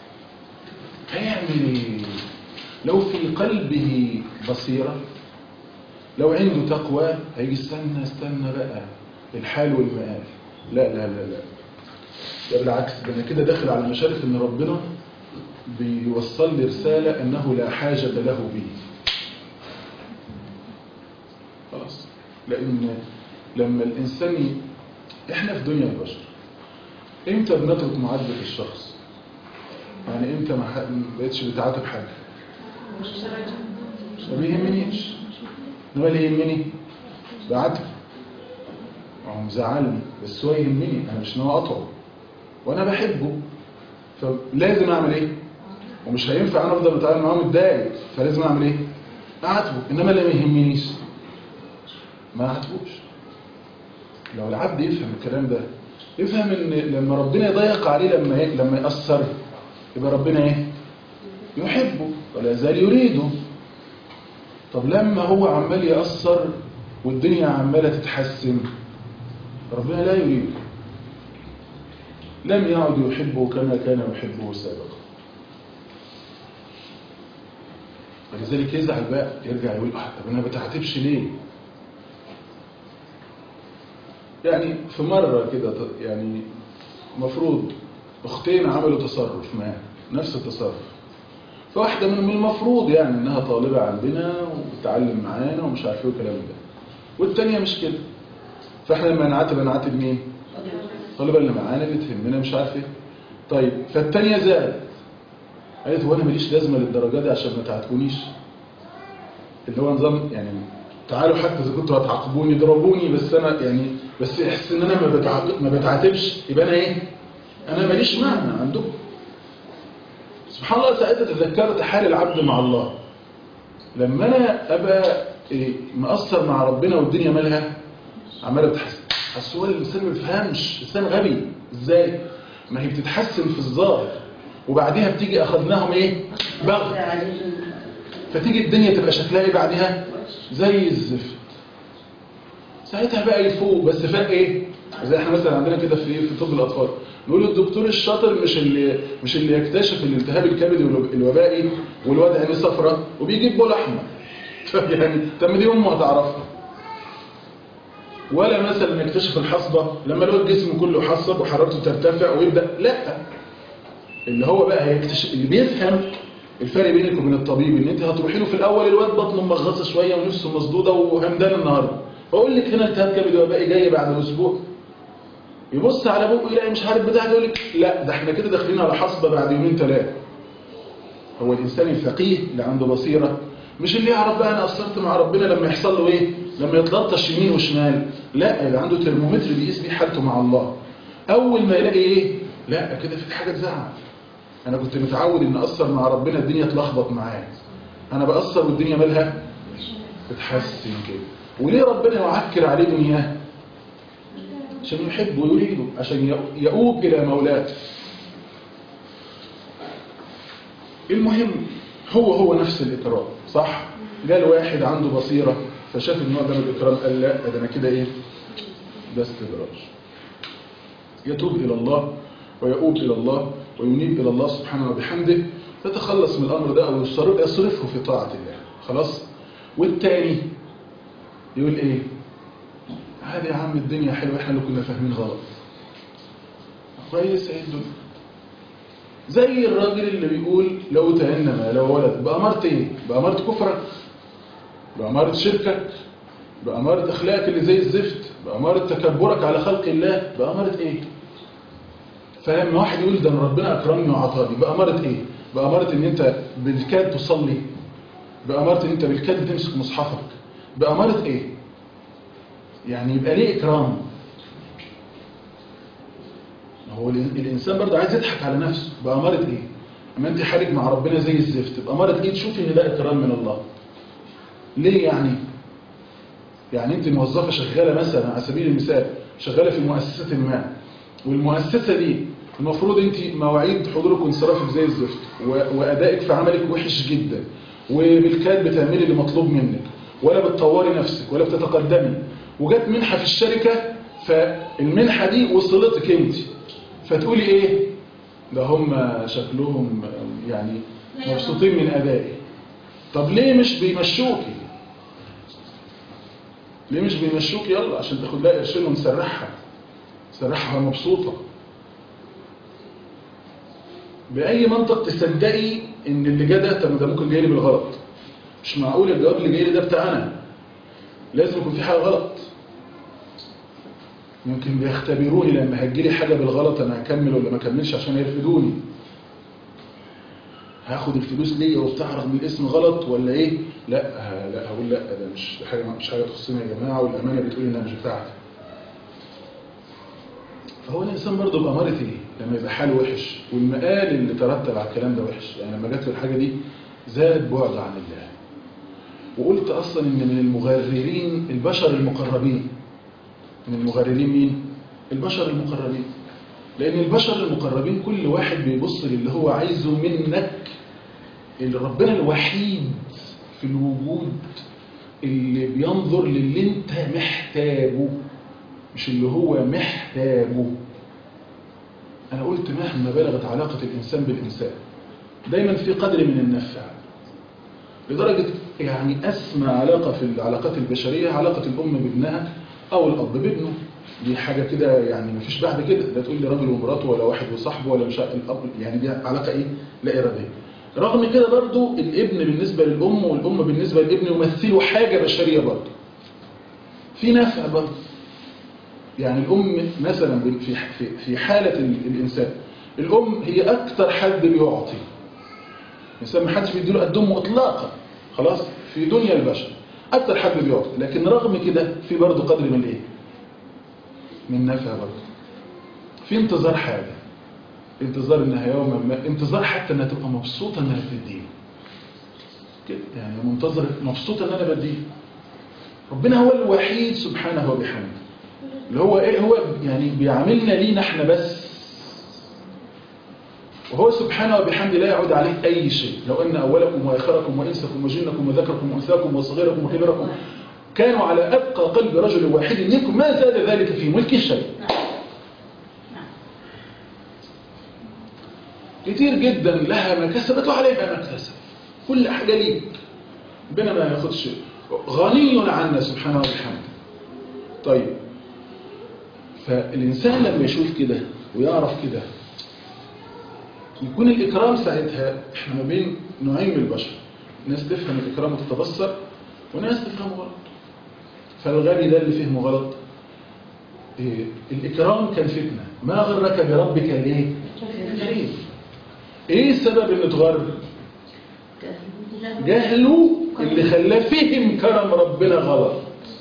هيعمل ايه لو في قلبه بصيرة لو عنده تقوى هيجي استنى استنى بقى الحال والمآل لا لا لا لا ده بالعكس ده انا كده داخل على مشارف ان ربنا بيوصل لي رسالة انه لا حاجة له بي خلاص لان لما الانسان ي- احنا في دنيا البشر امتى بنترك معاتبة الشخص يعني امتى ما ح- ما بقتش بتعاتب حاجة ما بيهمنيش انما اللي يهمني بعاتب هو مزعلني بس هو يهمني انا مش ناوي اقطعه وانا بحبه فلازم اعمل ايه ومش هينفع انا افضل اتعامل معاه متضايق فلازم اعمل ايه اعاتبه انما اللي ما يهمنيش ما اعاتبوش لو العبد يفهم الكلام ده يفهم ان لما ربنا يضيق عليه لما إيه؟ لما يأثر يبقى ربنا ايه يحبه ولا يزال يريده طب لما هو عمال يأثر والدنيا عمالة تتحسن ربنا لا يريده لم يعد يحبه كما كان يحبه سابقا ولذلك يزعل بقى يرجع يقول اه طب انا ما بتعاتبش ليه يعني في مرة كده ت- يعني مفروض اختين عملوا تصرف ما نفس التصرف فواحدة منهم المفروض يعني انها طالبة عندنا وبتتعلم معانا ومش عارف ايه والكلام ده والتانية مش كده فاحنا لما نعاتب نعاتب مين الطالبة اللي معانا اللي تهمنا مش عارف ايه طيب فالتانية زادت قالت هو انا ماليش لازمة للدرجة دي عشان ما تعاتبونيش اللي هو نظام يعني تعالوا حتى اذا كنتوا هتعاقبوني ضربوني بس انا يعني بس احس ان انا ما بتعاقب ما بتعاتبش يبقى انا ايه انا ماليش معنى عندكم سبحان الله ساعتها تذكرت حال العبد مع الله لما انا ابقى إيه مقصر مع ربنا والدنيا مالها عماله بتحسن بس هو الانسان ما بيفهمش الانسان غبي ازاي ما هي بتتحسن في الظاهر وبعديها بتيجي اخذناهم ايه بغت فتيجي الدنيا تبقى شكلها ايه بعدها زي الزفت ساعتها بقى يفوق بس فاق ايه زي احنا مثلا عندنا كده في في طب الاطفال نقول الدكتور الشاطر مش اللي مش اللي يكتشف الالتهاب الكبدي والوب- الوبائي والواد عينيه صفراء وبيجيب بول احمر طب يعني طب ما دي امه هتعرفها ولا مثلا يكتشف الحصبه لما لو الجسم كله حصب وحرارته ترتفع ويبدا لا اللي هو بقى هيكتشف اللي بيفهم الفرق بينك وبين الطبيب ان انت هتروحي له في الاول الواد بطنه مغصه شويه ونفسه مسدوده وهمدان النهارده واقول لك هنا التهاب كبدي وبائي جاي بعد اسبوع يبص على بقه يلاقي مش عارف بتاع يقول لك لا ده احنا كده داخلين على حصبه بعد يومين ثلاثه هو الانسان الفقيه اللي عنده بصيره مش اللي يعرف بقى انا قصرت مع ربنا لما يحصل له ايه لما يتلطش يمين وشمال لا اللي عنده ترمومتر بيقيس بيه حالته مع الله اول ما يلاقي ايه لا كده في حاجه تزعل انا كنت متعود ان اقصر مع ربنا الدنيا تلخبط معايا انا بقصر والدنيا مالها تتحسن كده وليه ربنا يعكر عليه دنياه عشان يحبه ويريده عشان يؤوب الى مولاه المهم هو هو نفس الإكرام صح جاء واحد عنده بصيرة فشاف النوع ده من الإكرام قال لا ده أنا كده إيه ده استدراج يتوب إلى الله ويؤوب إلى الله وينيب إلى الله سبحانه وبحمده يتخلص من الأمر ده أو يصرف- يصرفه في طاعة الله خلاص والتاني يقول إيه عادي يا عم الدنيا حلوة إحنا اللي كنا فاهمين غلط كويس يا الدنيا زي الراجل اللي بيقول لو تهنم لو ولد بأمارة إيه بأمارة كفرك بأمارة شركك بأمارة أخلاقك اللي زي الزفت بأمارة تكبرك على خلق الله بأمارة إيه فلما واحد يقول ده أنا ربنا أكرمني وعطاني بأمارة إيه بأمارة إن أنت بالكاد تصلي بأمارة إن أنت بالكاد تمسك مصحفك بأمارة إيه يعني يبقى ليه إكرام هو ال- الإنسان برضه عايز يضحك على نفسه بأمارة إيه أما أنت حالك مع ربنا زي الزفت بأمارة إيه تشوفي إن ده إكرام من الله ليه يعني يعني انت موظفة شغالة مثلا على سبيل المثال شغالة في مؤسسة ما والمؤسسة دي المفروض انت مواعيد حضورك وانصرافك زي الزفت و- وادائك في عملك وحش جدا وبالكاد بتعملي اللي مطلوب منك ولا بتطوري نفسك ولا بتتقدمي وجت منحة في الشركة فالمنحة دي وصلتك انت فتقولي ايه ده هم شكلهم يعني مبسوطين من ادائي طب ليه مش بيمشوكي ليه مش بيمشوك يلا عشان تاخد لها قرشين ونسرحها سرحها مبسوطة بأي منطق تصدقي ان اللي جه ده طب ده ممكن جاي لي بالغلط مش معقول الجواب اللي جاي لي ده بتاعنا لازم يكون في حاجة غلط ممكن بيختبروني لما هتجيلي حاجة بالغلط انا هكمل ولا ما اكملش عشان يرفدوني هاخد الفلوس ليا وبتاع رغم الاسم غلط ولا ايه لا ه- لا هقول لا ده مش حاجه مش حاجه تخصني يا جماعه والامانه بتقول انها مش بتاعتي فهو الانسان برضه باماره ايه لما يبقى حاله وحش والمقال اللي ترتب على الكلام ده وحش يعني لما جت له الحاجه دي زاد بعد عن الله وقلت اصلا ان من المغررين البشر المقربين من المغررين مين البشر المقربين لأن البشر المقربين كل واحد بيبص للي هو عايزه منك اللي ربنا الوحيد في الوجود اللي بينظر للي انت محتاجه مش اللي هو محتاجه أنا قلت مهما بلغت علاقة الإنسان بالإنسان دايما في قدر من النفع لدرجة يعني أسمى علاقة في العلاقات البشرية علاقة الأم بابنها أو الأب بابنه دي حاجة كده يعني مفيش بعد كده لا تقول لي راجل ومراته ولا واحد وصاحبه ولا مش عارف الأب يعني دي علاقة إيه لا إرادية رغم كده برضو الابن بالنسبة للأم والأم بالنسبة للابن يمثلوا حاجة بشرية برضو في نفع برضو يعني الأم مثلا في في في حالة ال- الإنسان الأم هي أكتر حد بيعطي الإنسان ما حدش بيديله قد أمه إطلاقا خلاص في دنيا البشر أكتر حد بيعطي لكن رغم كده في برضه قدر من إيه من نفع برضه في انتظار حاجة انتظار إنها يوما ما انتظار حتى إنها تبقى مبسوطة إنها بتديه كده يعني منتظر مبسوطة إن أنا بديه ربنا هو الوحيد سبحانه وبحمده اللي هو إيه هو يعني بيعاملنا لينا إحنا بس وهو سبحانه وبحمده لا يعود عليه أي شيء لو أن أولكم وآخركم وإنسكم وجنكم وذكركم وأنثاكم وصغيركم وكبيركم كانوا على أبقى قلب رجل واحد منكم ما زاد ذلك في ملك شيء كتير جدا لها ما كسبت وعليها ما اكتسب كل حاجة ليك ربنا ما ياخدش غني عنا سبحانه وبحمده طيب فالإنسان لما يشوف كده ويعرف كده يكون الإكرام ساعتها احنا ما بين نوعين من البشر ناس تفهم الإكرام وتتبصر وناس تفهمه غلط فالغبي ده اللي فهمه غلط إيه الإكرام كان فتنة ما غرك بربك ليه الكريم ايه السبب انه اتغر جهله اللي خلاه فهم كرم ربنا غلط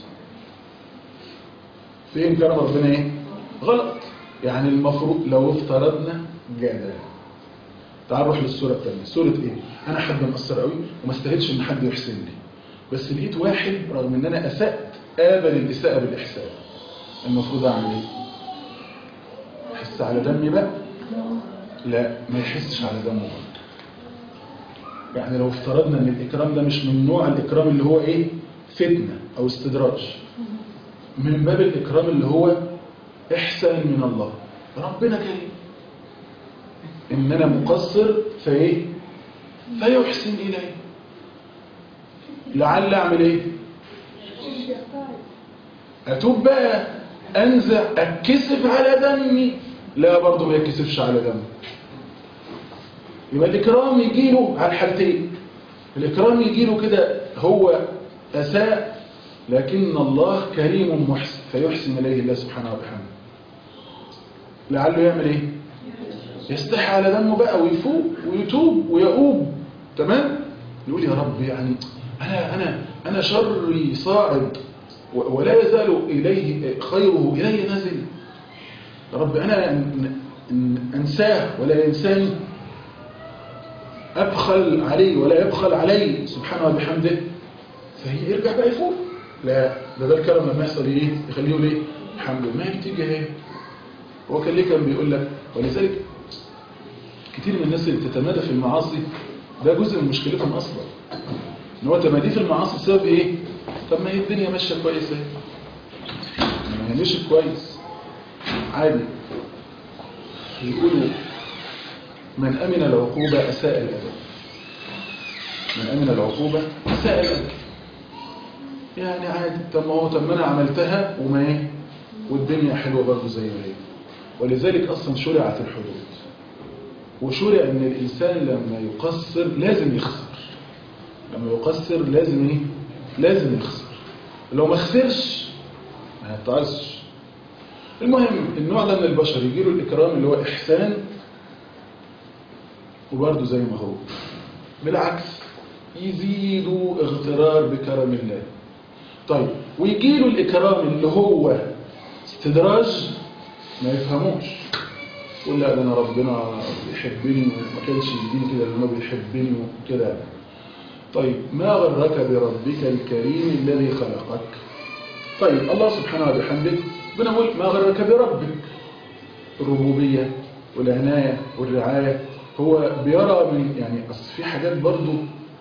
فهم كرم ربنا ايه غلط يعني المفروض لو افترضنا جدل تعال نروح للصورة الثانية صورة ايه انا حد مقصر قوي وما استاهلش ان حد يحسن لي بس لقيت واحد رغم ان انا اسأت قابل الاساءة بالاحسان المفروض اعمل ايه احس على دمي بقى لا ما يحسش على دمه برضه يعني لو افترضنا ان الاكرام ده مش من نوع الاكرام اللي هو ايه فتنة او استدراج من باب الاكرام اللي هو احسان من الله ربنا كريم ان انا مقصر فايه فيحسن الي لعل اعمل ايه اتوب بقى انزع اتكسف على دمي لا برضه ما يتكسفش على دمي يبقى الاكرام يجيله على الحالتين الاكرام يجيله كده هو اساء لكن الله كريم محسن فيحسن اليه الله سبحانه وبحمده لعله يعمل ايه يستحي على دمه بقى ويفوق ويتوب ويؤوب تمام يقول يا رب يعني انا انا انا شري صاعد و- ولا يزال اليه خيره الي نازل يا رب انا أن- أن- انساه ولا ينساني ابخل عليه ولا يبخل علي سبحانه وبحمده فهي يرجع بقى يفوق لا ده ده الكلام لما يحصل ايه يخليه يقول ايه الحمد لله ما هي بتيجي اهي هو كان ليه كان بيقول لك ولذلك كتير من الناس اللي بتتمادى في المعاصي ده جزء من مشكلتهم اصلا ان هو تمادي في المعاصي بسبب ايه طب ما هي الدنيا ماشيه كويس اهي ما هي مشيت كويس عادي يقولوا من امن العقوبه اساء الادب من امن العقوبه اساء الادب يعني عادي طب ما هو طب ما انا عملتها وما ايه والدنيا حلوه برضه زي ما هي ولذلك اصلا شرعت الحدود وشرع ان الانسان لما يقصر لازم يخسر لما يقصر لازم ايه لازم يخسر لو ما خسرش ما هيتعزش المهم النوع ده من البشر يجي له الاكرام اللي هو احسان وبرضه زي ما هو بالعكس يزيدوا اغترار بكرم الله طيب ويجي له الإكرام اللي هو استدراج ما يفهموش يقول لا ده انا ربنا بيحبني وما كانش يديني كده لانه بيحبني وكده طيب ما غرك بربك الكريم الذي خلقك طيب الله سبحانه وبحمده بنقول ما غرك بربك الربوبية والعناية والرعاية هو بيرى من يعني أصل في حاجات برضو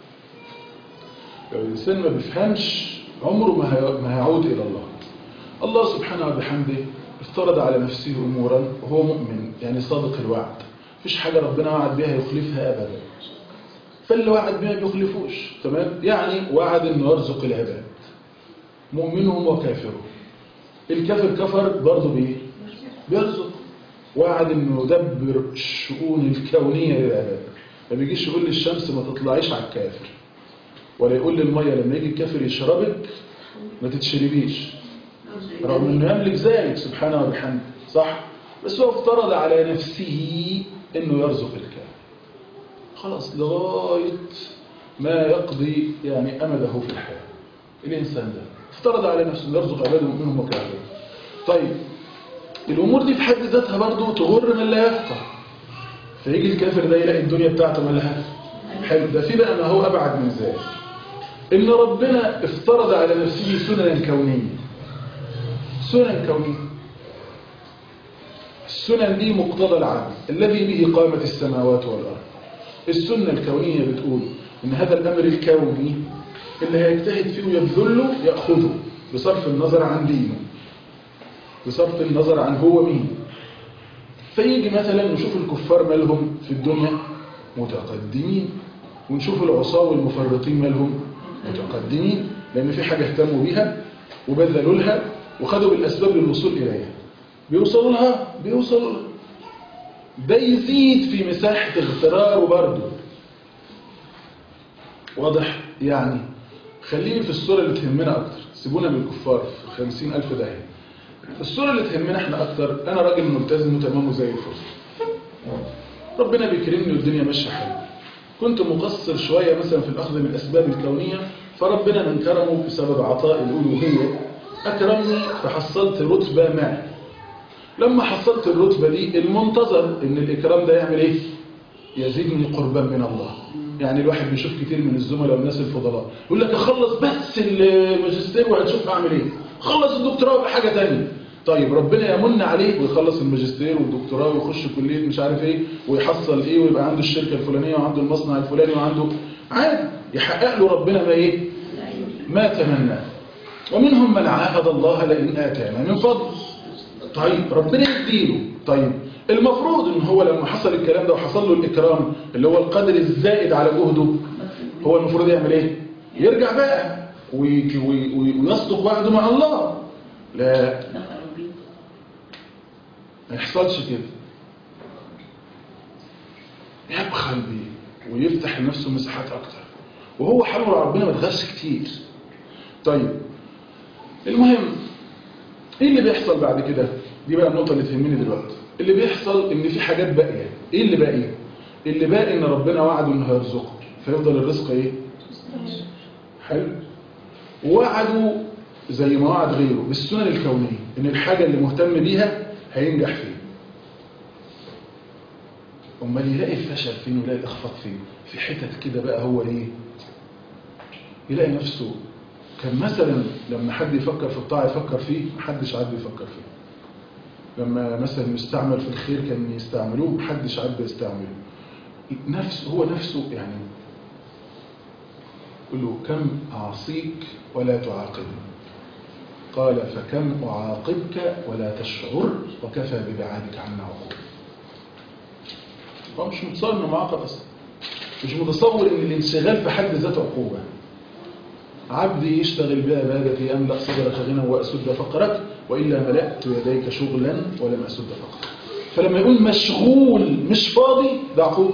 لو الإنسان ما بيفهمش عمره ما هي- ما هيعود إلى الله الله سبحانه وبحمده افترض على نفسه أمورا وهو مؤمن يعني صادق الوعد مفيش حاجة ربنا وعد بها يخلفها أبدا فاللي وعد بها بيخلفوش تمام يعني وعد انه يرزق العباد مؤمنهم وكافرهم الكافر كفر برضه بايه بيرزق وعد انه يدبر الشؤون الكونيه للعباد ما بيجيش يقول للشمس ما تطلعيش على الكافر ولا يقول للميه لما يجي الكافر يشربك ما تتشربيش رغم انه يملك ذلك سبحانه وبحمده صح بس هو افترض على نفسه انه يرزق الكافر خلاص لغايه ما يقضي يعني امده في الحياه الانسان ده افترض على نفسه انه يرزق عباده منهم وكافرين طيب الامور دي في حد ذاتها برضه تغر من لا يفقه فيجي الكافر ده يلاقي الدنيا بتاعته مالها حلو ده في بقى ما هو ابعد من ذلك ان ربنا افترض على نفسه سننا كونيه سنن كونيه السنن دي مقتضى العدل الذي به قامت السماوات والارض السنه الكونيه بتقول ان هذا الامر الكوني اللي هيجتهد فيه ويبذله ياخذه بصرف النظر عن دينه بصرف النظر عن هو مين فيجي مثلا نشوف الكفار مالهم في الدنيا متقدمين ونشوف العصاة والمفرطين مالهم متقدمين لأن في حاجة اهتموا بيها وبذلوا لها وخدوا بالأسباب للوصول إليها بيوصلوا لها بيوصلوا لها ده يزيد في مساحة اغتراره برضه واضح يعني خليني في الصورة اللي تهمنا أكتر سيبونا من الكفار في خمسين ألف داهية الصورة اللي تهمنا احنا أكتر أنا راجل ملتزم وتمام وزي الفل ربنا بيكرمني والدنيا ماشية حلو كنت مقصر شوية مثلا في الأخذ من الأسباب الكونية فربنا من كرمه بسبب عطاء الألوهية أكرمني فحصلت رتبة ما لما حصلت الرتبة دي المنتظر إن الإكرام ده يعمل إيه؟ يزيدني قربا من الله يعني الواحد بيشوف كتير من الزملاء والناس الفضلاء يقول لك اخلص بس الماجستير وهتشوف اعمل ايه خلص الدكتوراه ويبقى حاجه ثانيه طيب ربنا يمن عليه ويخلص الماجستير والدكتوراه ويخش كليه مش عارف ايه ويحصل ايه ويبقى عنده الشركه الفلانيه وعنده المصنع الفلاني وعنده عادي يحقق له ربنا ما ايه ما تمناه ومنهم من عاهد الله لئن اتانا من فضل طيب ربنا يديله طيب المفروض ان هو لما حصل الكلام ده وحصل له الاكرام اللي هو القدر الزائد على جهده هو المفروض يعمل ايه يرجع بقى وي- وي- وي- ويصدق وعده مع الله لا ما يحصلش كده يبخل بيه ويفتح لنفسه مساحات اكتر وهو حاله مع ربنا ما تغش كتير طيب المهم ايه اللي بيحصل بعد كده دي بقى النقطه اللي تهمني دلوقتي اللي بيحصل ان في حاجات باقيه ايه اللي باقي اللي باقي ان ربنا وعده انه هيرزقه فيفضل الرزق ايه حلو ووعده زي ما وعد غيره بالسنن الكونيه ان الحاجه اللي مهتم بيها هينجح فيها امال يلاقي الفشل فين ويلاقي الاخفاق فين في حتت كده بقى هو ايه يلاقي نفسه كان مثلا لما حد يفكر في الطاعه يفكر فيه محدش عاد بيفكر فيه لما مثلا يستعمل في الخير كان يستعملوه محدش عاد بيستعمله نفس هو نفسه يعني يقول له كم أعصيك ولا تعاقبني قال فكم أعاقبك ولا تشعر وكفى ببعادك عنا عقوبة هو مش متصور انه معاقب اصلا مش متصور ان الانشغال في حد ذاته عقوبة عبدي يشتغل بعبادتي أملأ صدرك غنى وأسد فقرك وإلا ملأت يديك شغلا ولم أسد فقرك فلما يقول مشغول مش فاضي ده عقوبة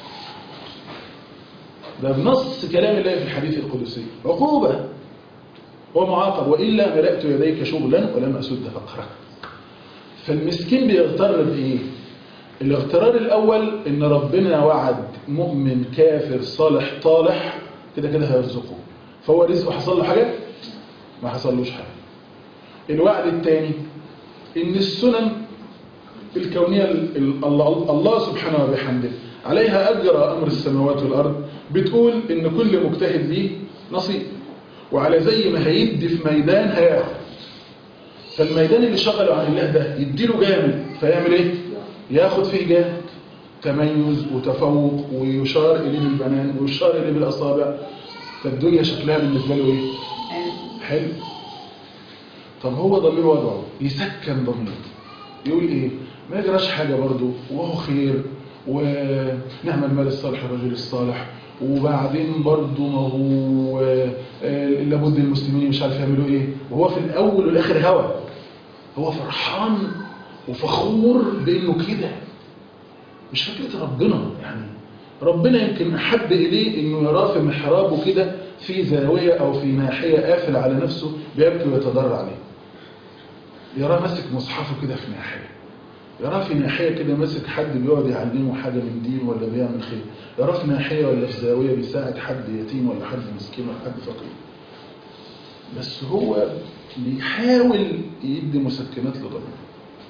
ده بنص كلام الله في الحديث القدسي عقوبة ومعاقب وإلا ملأت يديك شغلا ولم أسد فقرك فالمسكين بيغتر بإيه الاغترار الأول إن ربنا وعد مؤمن كافر صالح طالح كده كده هيرزقه فهو رزقه حصل له حاجة ما حصلوش حاجة الوعد الثاني إن السنن الكونية ال- ال- الله الله سبحانه وبحمده عليها أجرى أمر السماوات والأرض بتقول إن كل مجتهد ليه نصيب وعلى زي ما هيدي في ميدان هياخد فالميدان اللي شغله عن الله ده يديله جامد فيعمل ايه ياخد فيه جامد تميز وتفوق ويشار إليه بالبنان ويشار إليه بالأصابع فالدنيا شكلها بالنسبة له ايه حلو طب هو ضمير وضعه يسكن ضمير يقول ايه ما يجراش حاجة برضه وهو خير ونعم المال الصالح الرجل الصالح وبعدين برضه ما هو آه، لابد المسلمين مش عارف يعملوا ايه وهو في الاول والاخر هوى هو فرحان وفخور بانه كده مش فكرة ربنا يعني ربنا يمكن أحب إليه إنه يراه في محرابه كده في زاوية أو في ناحية قافل على نفسه بيبكي ويتضرع عليه يراه ماسك مصحفه كده في ناحية يراه في ناحية كده ماسك حد بيقعد يعلمه حاجة من دين ولا بيعمل خير يراه في ناحية ولا في زاوية بيساعد حد يتيم ولا حد مسكين ولا حد فقير بس هو بيحاول يدي مسكنات لضميره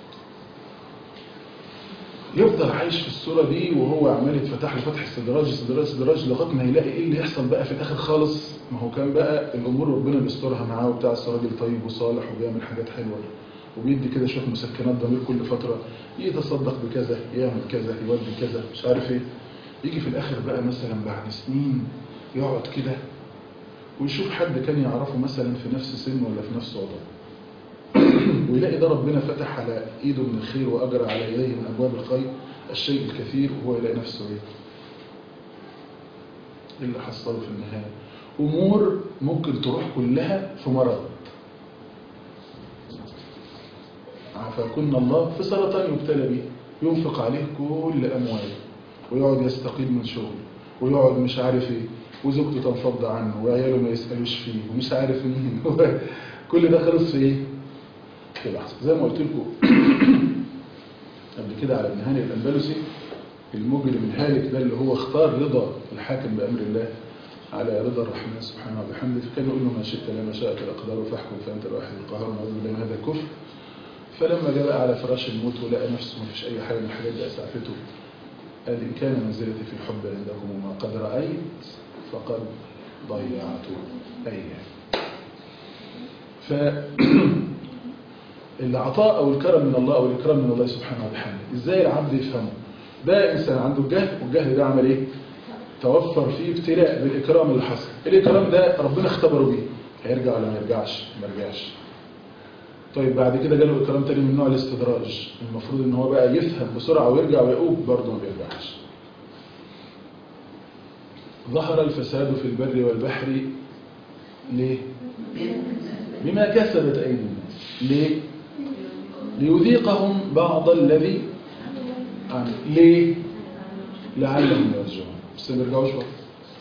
يفضل عايش في الصورة دي وهو عمال يتفتح له فتح استدراج استدراج استدراج لغايه ما يلاقي ايه اللي يحصل بقى في الاخر خالص ما هو كان بقى الامور ربنا بيسترها معاه وبتاع بس راجل طيب وصالح وبيعمل حاجات حلوه وبيدي كده شويه مسكنات ضمير كل فتره يتصدق بكذا يعمل كذا يودي كذا مش عارف ايه يجي في الاخر بقى مثلا بعد سنين يقعد كده ويشوف حد كان يعرفه مثلا في نفس سنه ولا في نفس عضو ويلاقي ده ربنا فتح على ايده من الخير واجرى على يديه من ابواب الخير الشيء الكثير وهو يلاقي نفسه ايه إيه اللي حصله في النهايه امور ممكن تروح كلها في مرض عافاكن الله في سرطان يبتلى به ينفق عليه كل امواله ويقعد يستقيل من شغله ويقعد مش عارف ايه وزوجته تنفض عنه وعياله ما يسالوش فيه ومش عارف مين كل ده خلص في ايه في لحظه زي ما قلت لكم قبل كده على ابن هاني الأندلسي المجرم الهالك ده اللي هو اختار رضا الحاكم بأمر الله على رضا الرحمن سبحانه وبحمده فكان يقول له ما شئت لا ما شاءت الأقدار فاحكم فأنت الواحد القهار نعوذ بالله من هذا الكفر فلما جاء بقى على فراش الموت ولقى نفسه ما فيش أي حاجة من الحاجات دي أسعفته قال إن كان منزلتي في الحب عندكم وما قد رأيت فقد ضيعت أيام ف العطاء أو الكرم من الله أو الإكرام من الله سبحانه وبحمده إزاي العبد يفهمه ده إنسان عنده الجهل والجهل ده عمل إيه توفر فيه ابتلاء بالإكرام اللي حصل الإكرام ده ربنا اختبره بيه هيرجع ولا ما يرجعش ما يرجعش طيب بعد كده جاله إكرام تاني من نوع الاستدراج المفروض إن هو بقى يفهم بسرعة ويرجع ويقوم برضه ما بيرجعش ظهر الفساد في البر والبحر ليه؟ بما كسبت أيدي الناس ليه؟ ليذيقهم بعض الذي عمل ليه؟ لعلهم يرجعون بس ما بيرجعوش بقى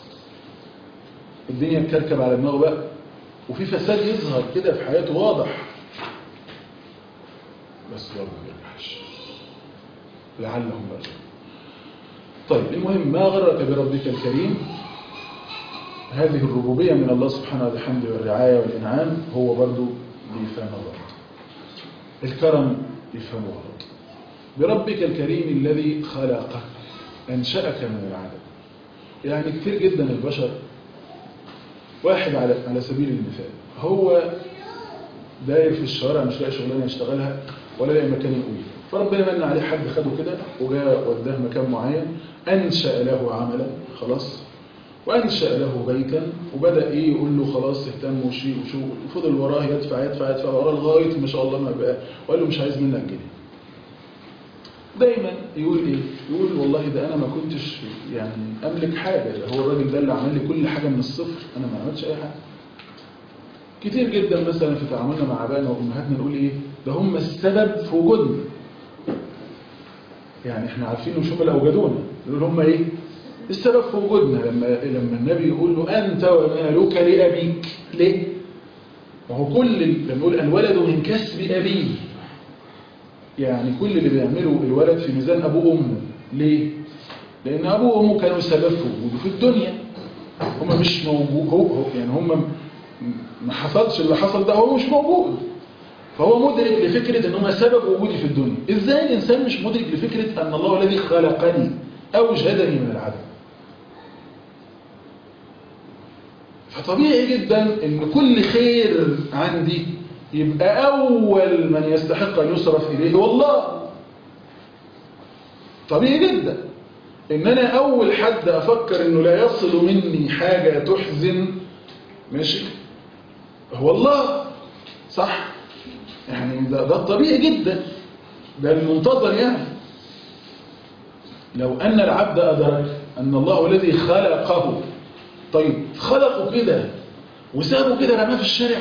الدنيا بتركب على دماغه بقى وفي فساد يظهر كده في حياته واضح بس برضه ما بيرجعش لعلهم يرجعون طيب المهم ما غرك بربك الكريم هذه الربوبية من الله سبحانه وبحمده والرعاية والإنعام هو برضو بيفهم غلط الكرم يفهمه غلط بربك الكريم الذي خلقك أنشأك من العدم يعني كتير جدا البشر واحد على على سبيل المثال هو داير في الشوارع مش لاقي شغلانه يشتغلها ولا لاقي مكان يقوم فربنا من عليه حد خده كده وجاء وداه مكان معين أنشأ له عملا خلاص وأنشأ له بيتا وبدأ إيه يقول له خلاص اهتم وشيء وشو وفضل وراه يدفع يدفع يدفع وراه لغاية ما شاء الله ما بقى وقال له مش عايز منك جنيه دايما يقول ايه يقول والله ده انا ما كنتش يعني املك حاجة ده هو الراجل ده اللي عمل لي كل حاجة من الصفر انا ما عملتش اي حاجة كتير جدا مثلا في تعاملنا مع ابائنا وامهاتنا نقول ايه ده هم السبب في وجودنا يعني احنا عارفين مش هم اللي اوجدونا نقول هم ايه السبب في وجودنا لما لما النبي يقول له انت ومالك لابيك ليه وهو كل لما يقول الولد من كسب ابيه يعني كل اللي بيعمله الولد في ميزان أبوه وأمه ليه؟ لأن أبوه وأمه كانوا سبب في وجوده في الدنيا هما مش موجود هو هو يعني هما ما حصلش اللي حصل ده هو مش موجود فهو مدرك لفكرة ان هما سبب وجودي في الدنيا ازاي الانسان مش مدرك لفكرة ان الله الذي خلقني اوجدني من العدم فطبيعي جدا ان كل خير عندي يبقى أول من يستحق أن يصرف إليه هو الله طبيعي جدا إن أنا أول حد أفكر إنه لا يصل مني حاجة تحزن ماشي هو الله صح يعني ده, ده الطبيعي جدا ده المنتظر يعني لو أن العبد أدرك أن الله الذي خلقه طيب خلقه كده وسابه كده رماه في الشارع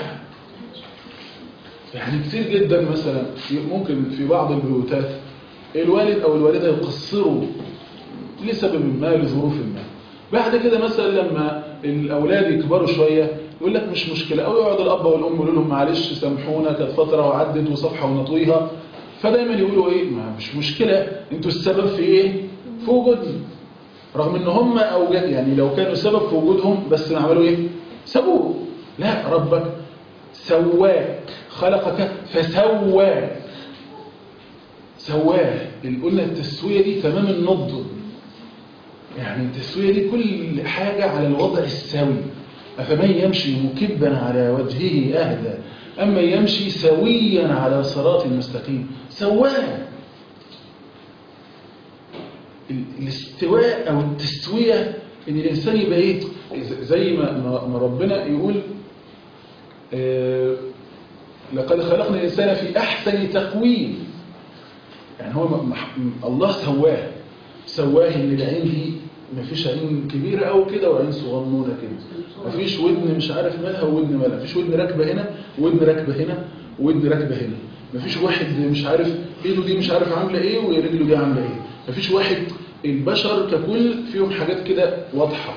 يعني كتير جدا مثلا ممكن في بعض البيوتات الوالد او الوالدة يقصروا لسبب ما لظروف ما بعد كده مثلا لما الاولاد يكبروا شوية يقول لك مش مشكلة او يقعد الاب والام يقولوا لهم معلش سامحونا كانت فترة وعدت وصفحة ونطويها فدايما يقولوا ايه ما مش مشكلة انتوا السبب في ايه في وجودنا رغم ان هم اوجد يعني لو كانوا سبب في وجودهم بس ما عملوا ايه سابوه لا ربك سواك خلقك فسواك سواه قلنا التسوية دي تمام النضج يعني التسوية دي كل حاجة على الوضع السوي أفمن يمشي مكبا على وجهه أهدى أما يمشي سويا على صراط المستقيم سواه الاستواء أو التسوية إن الإنسان يبقى إيه زي ما ما ربنا يقول آه لقد خلقنا الإنسان في أحسن تقويم يعني هو الله سواه سواه إن العين دي مفيش عين كبيرة أو كده وعين صغنونة كده مفيش ودن مش عارف مالها وودن مالها مفيش ودن راكبة هنا ودن راكبة هنا ودن راكبة هنا مفيش واحد مش عارف ايده دي مش عارف عاملة ايه ورجله دي عاملة ايه مفيش واحد البشر ككل فيهم حاجات كده واضحة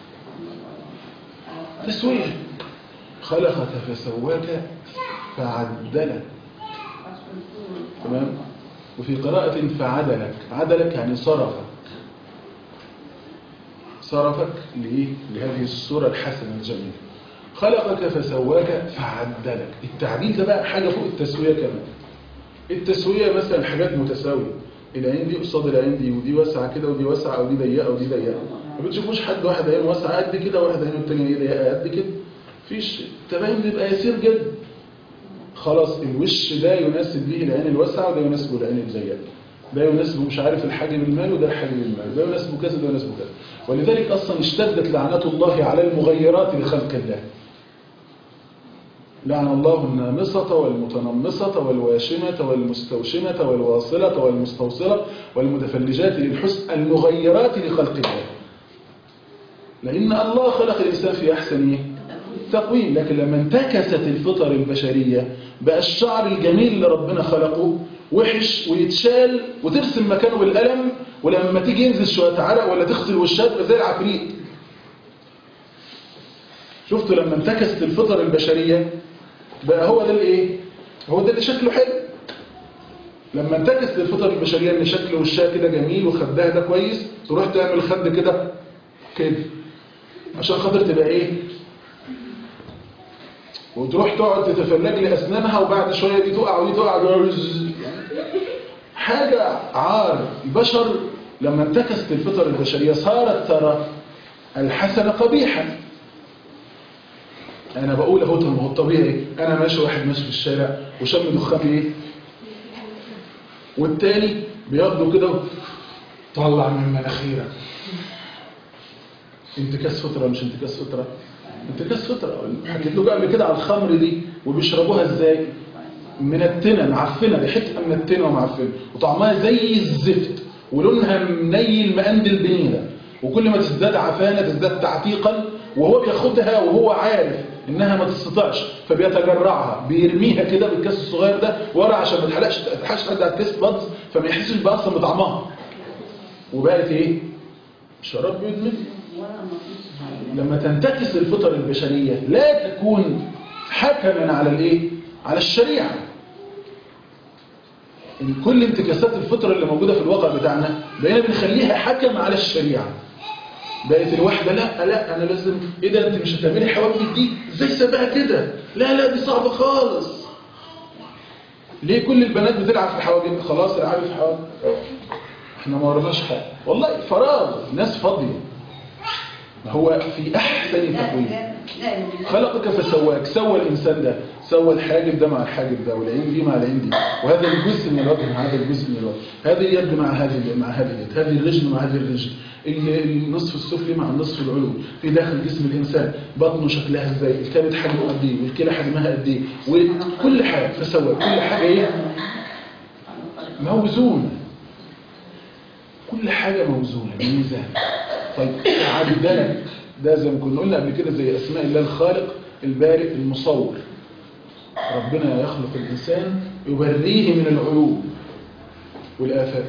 تسوية خلقك فسواك فعدلك تمام وفي قراءة فعدلك عدلك يعني صرفك صرفك لإيه؟ لهذه الصورة الحسنة الجميلة خلقك فسواك فعدلك التعديل ده بقى حاجة فوق التسوية كمان التسوية مثلا حاجات متساوية العين دي قصاد العين دي ودي واسعة كده ودي واسعة ودي ضيقة ودي ضيقة ما بتشوفوش حد واحد عينه واسعة قد كده وواحد عينه التانية ضيقة قد كده فيش التباين بيبقى يسير جدا خلاص الوش ده يناسب به العين الواسعة وده يناسبه العين الضيقة ده يناسبه مش عارف الحجم المال وده الحجم المال ده يناسبه كذا وده يناسبه كذا ولذلك أصلا اشتدت لعنة الله على المغيرات لخلق الله لعن الله النامصة والمتنمصة والواشمة والمستوشمة والواصلة والمستوصلة والمتفلجات للحسن المغيرات لخلق الله لأن الله خلق الإنسان في أحسن إيه؟ تقويم لكن لما انتكست الفطر البشرية بقى الشعر الجميل اللي ربنا خلقه وحش ويتشال وترسم مكانه بالقلم ولما تيجي ينزل شوية عرق ولا تغسل وشات بقى زي العفريت شفتوا لما انتكست الفطر البشرية بقى هو ده الايه هو ده اللي شكله حلو لما انتكست الفطر البشرية ان شكل وشها كده جميل وخدها ده كويس تروح تعمل خد كده كده عشان خاطر تبقى ايه وتروح تقعد تتفلج لي اسنانها وبعد شويه دي تقع ودي تقع حاجه عار البشر لما انتكست الفطر البشريه صارت ترى الحسن قبيحا انا بقول اهو طب ما هو الطبيعي انا ماشي واحد ماشي في الشارع وشم دخان ايه والتاني بياخده كده طلع من مناخيرك انتكاس فطره مش انتكاس فطره انتكاس فطره حكيت له قبل كده على الخمر دي وبيشربوها ازاي من التنة معفنة ريحتها من التنة ومعفنة وطعمها زي الزفت ولونها منيل مقندل بنيلة وكل ما تزداد عفانة تزداد تعتيقا وهو بياخدها وهو عارف انها ما تستطيعش فبيتجرعها بيرميها كده بالكاس الصغير ده ورا عشان ما تحرقش تحرقش حد على التيست بادز فما يحسش بقى اصلا بطعمها وبقت ايه شراب بيدمن لما تنتكس الفطر البشرية لا تكون حكما على الايه على الشريعة إن كل انتكاسات الفطر اللي موجودة في الواقع بتاعنا بقينا بنخليها حكم على الشريعة بقت الواحدة لا لا أنا لازم إيه ده أنت مش هتعملي حواجبك دي إزاي سابها كده لا لا دي صعبة خالص ليه كل البنات بتلعب في الحواجب خلاص العبي في الحواجب احنا ما ورناش حاجة والله فراغ ناس فاضية هو في أحسن تقويم خلقك فسواك سوى الإنسان ده سوى الحاجب ده مع الحاجب ده والعين دي مع العين دي وهذا الجزء من الوجه مع هذا الجزء من الوجه هذه اليد مع هذه مع هذه اليد هذه الرجل مع هذه الرجل النصف السفلي مع النصف العلوي في داخل جسم الإنسان بطنه شكلها ازاي الكبد حجمه قد ايه والكلى حجمها قد ايه وكل حاجة فسوى كل حاجة ايه موزونة كل حاجة موزونة بميزان طيب عبدلك ده زي ما كنا قلنا قبل كده زي أسماء الله الخالق البارئ المصور ربنا يخلق الإنسان يبريه من العيوب والآفات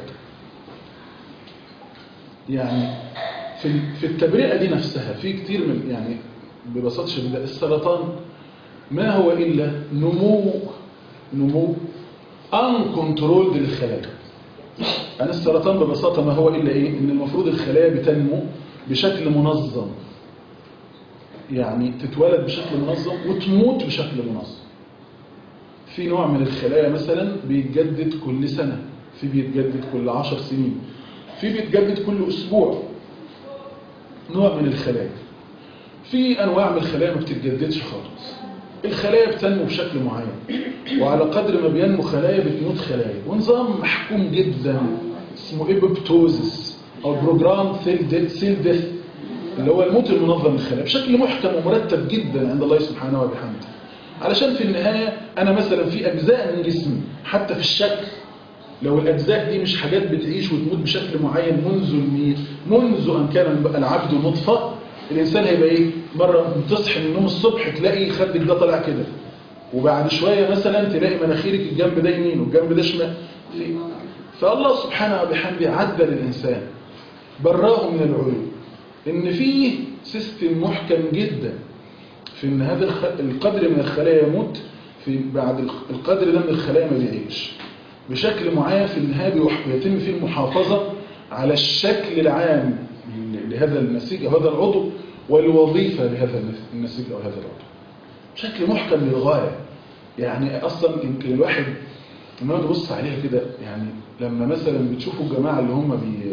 يعني في في التبرئة دي نفسها في كتير من يعني ببساطة شديدة السرطان ما هو إلا نمو نمو uncontrolled للخلايا يعني السرطان ببساطة ما هو إلا إيه إن المفروض الخلايا بتنمو بشكل منظم يعني تتولد بشكل منظم وتموت بشكل منظم في نوع من الخلايا مثلا بيتجدد كل سنة في بيتجدد كل عشر سنين في بيتجدد كل أسبوع نوع من الخلايا في أنواع من الخلايا ما بتتجددش خالص الخلايا بتنمو بشكل معين وعلى قدر ما بينمو خلايا بتموت خلايا ونظام محكوم جدا اسمه ايبوبتوزس او بروجرام سيل ديث اللي هو الموت المنظم للخلايا بشكل محكم ومرتب جدا عند الله سبحانه وبحمده علشان في النهاية أنا مثلا في أجزاء من جسمي حتى في الشكل لو الأجزاء دي مش حاجات بتعيش وتموت بشكل معين منذ الميت منذ أن كان العبد نطفة الإنسان هيبقى إيه مرة تصحي من النوم الصبح تلاقي خدك ده طلع كده وبعد شوية مثلا تلاقي مناخيرك الجنب ده يمين والجنب ده شمال فالله سبحانه وبحمده عدل الإنسان براه من العيوب إن فيه سيستم محكم جدا في إن هذا القدر من الخلايا يموت في بعد القدر ده من الخلايا ما بيعيش بشكل معين في النهاية يتم فيه المحافظة على الشكل العام لهذا النسيج أو هذا العضو والوظيفة لهذا النسيج أو هذا العضو بشكل محكم للغاية يعني أصلا يمكن الواحد لما تبص عليها كده يعني لما مثلا بتشوفوا الجماعة اللي هم بي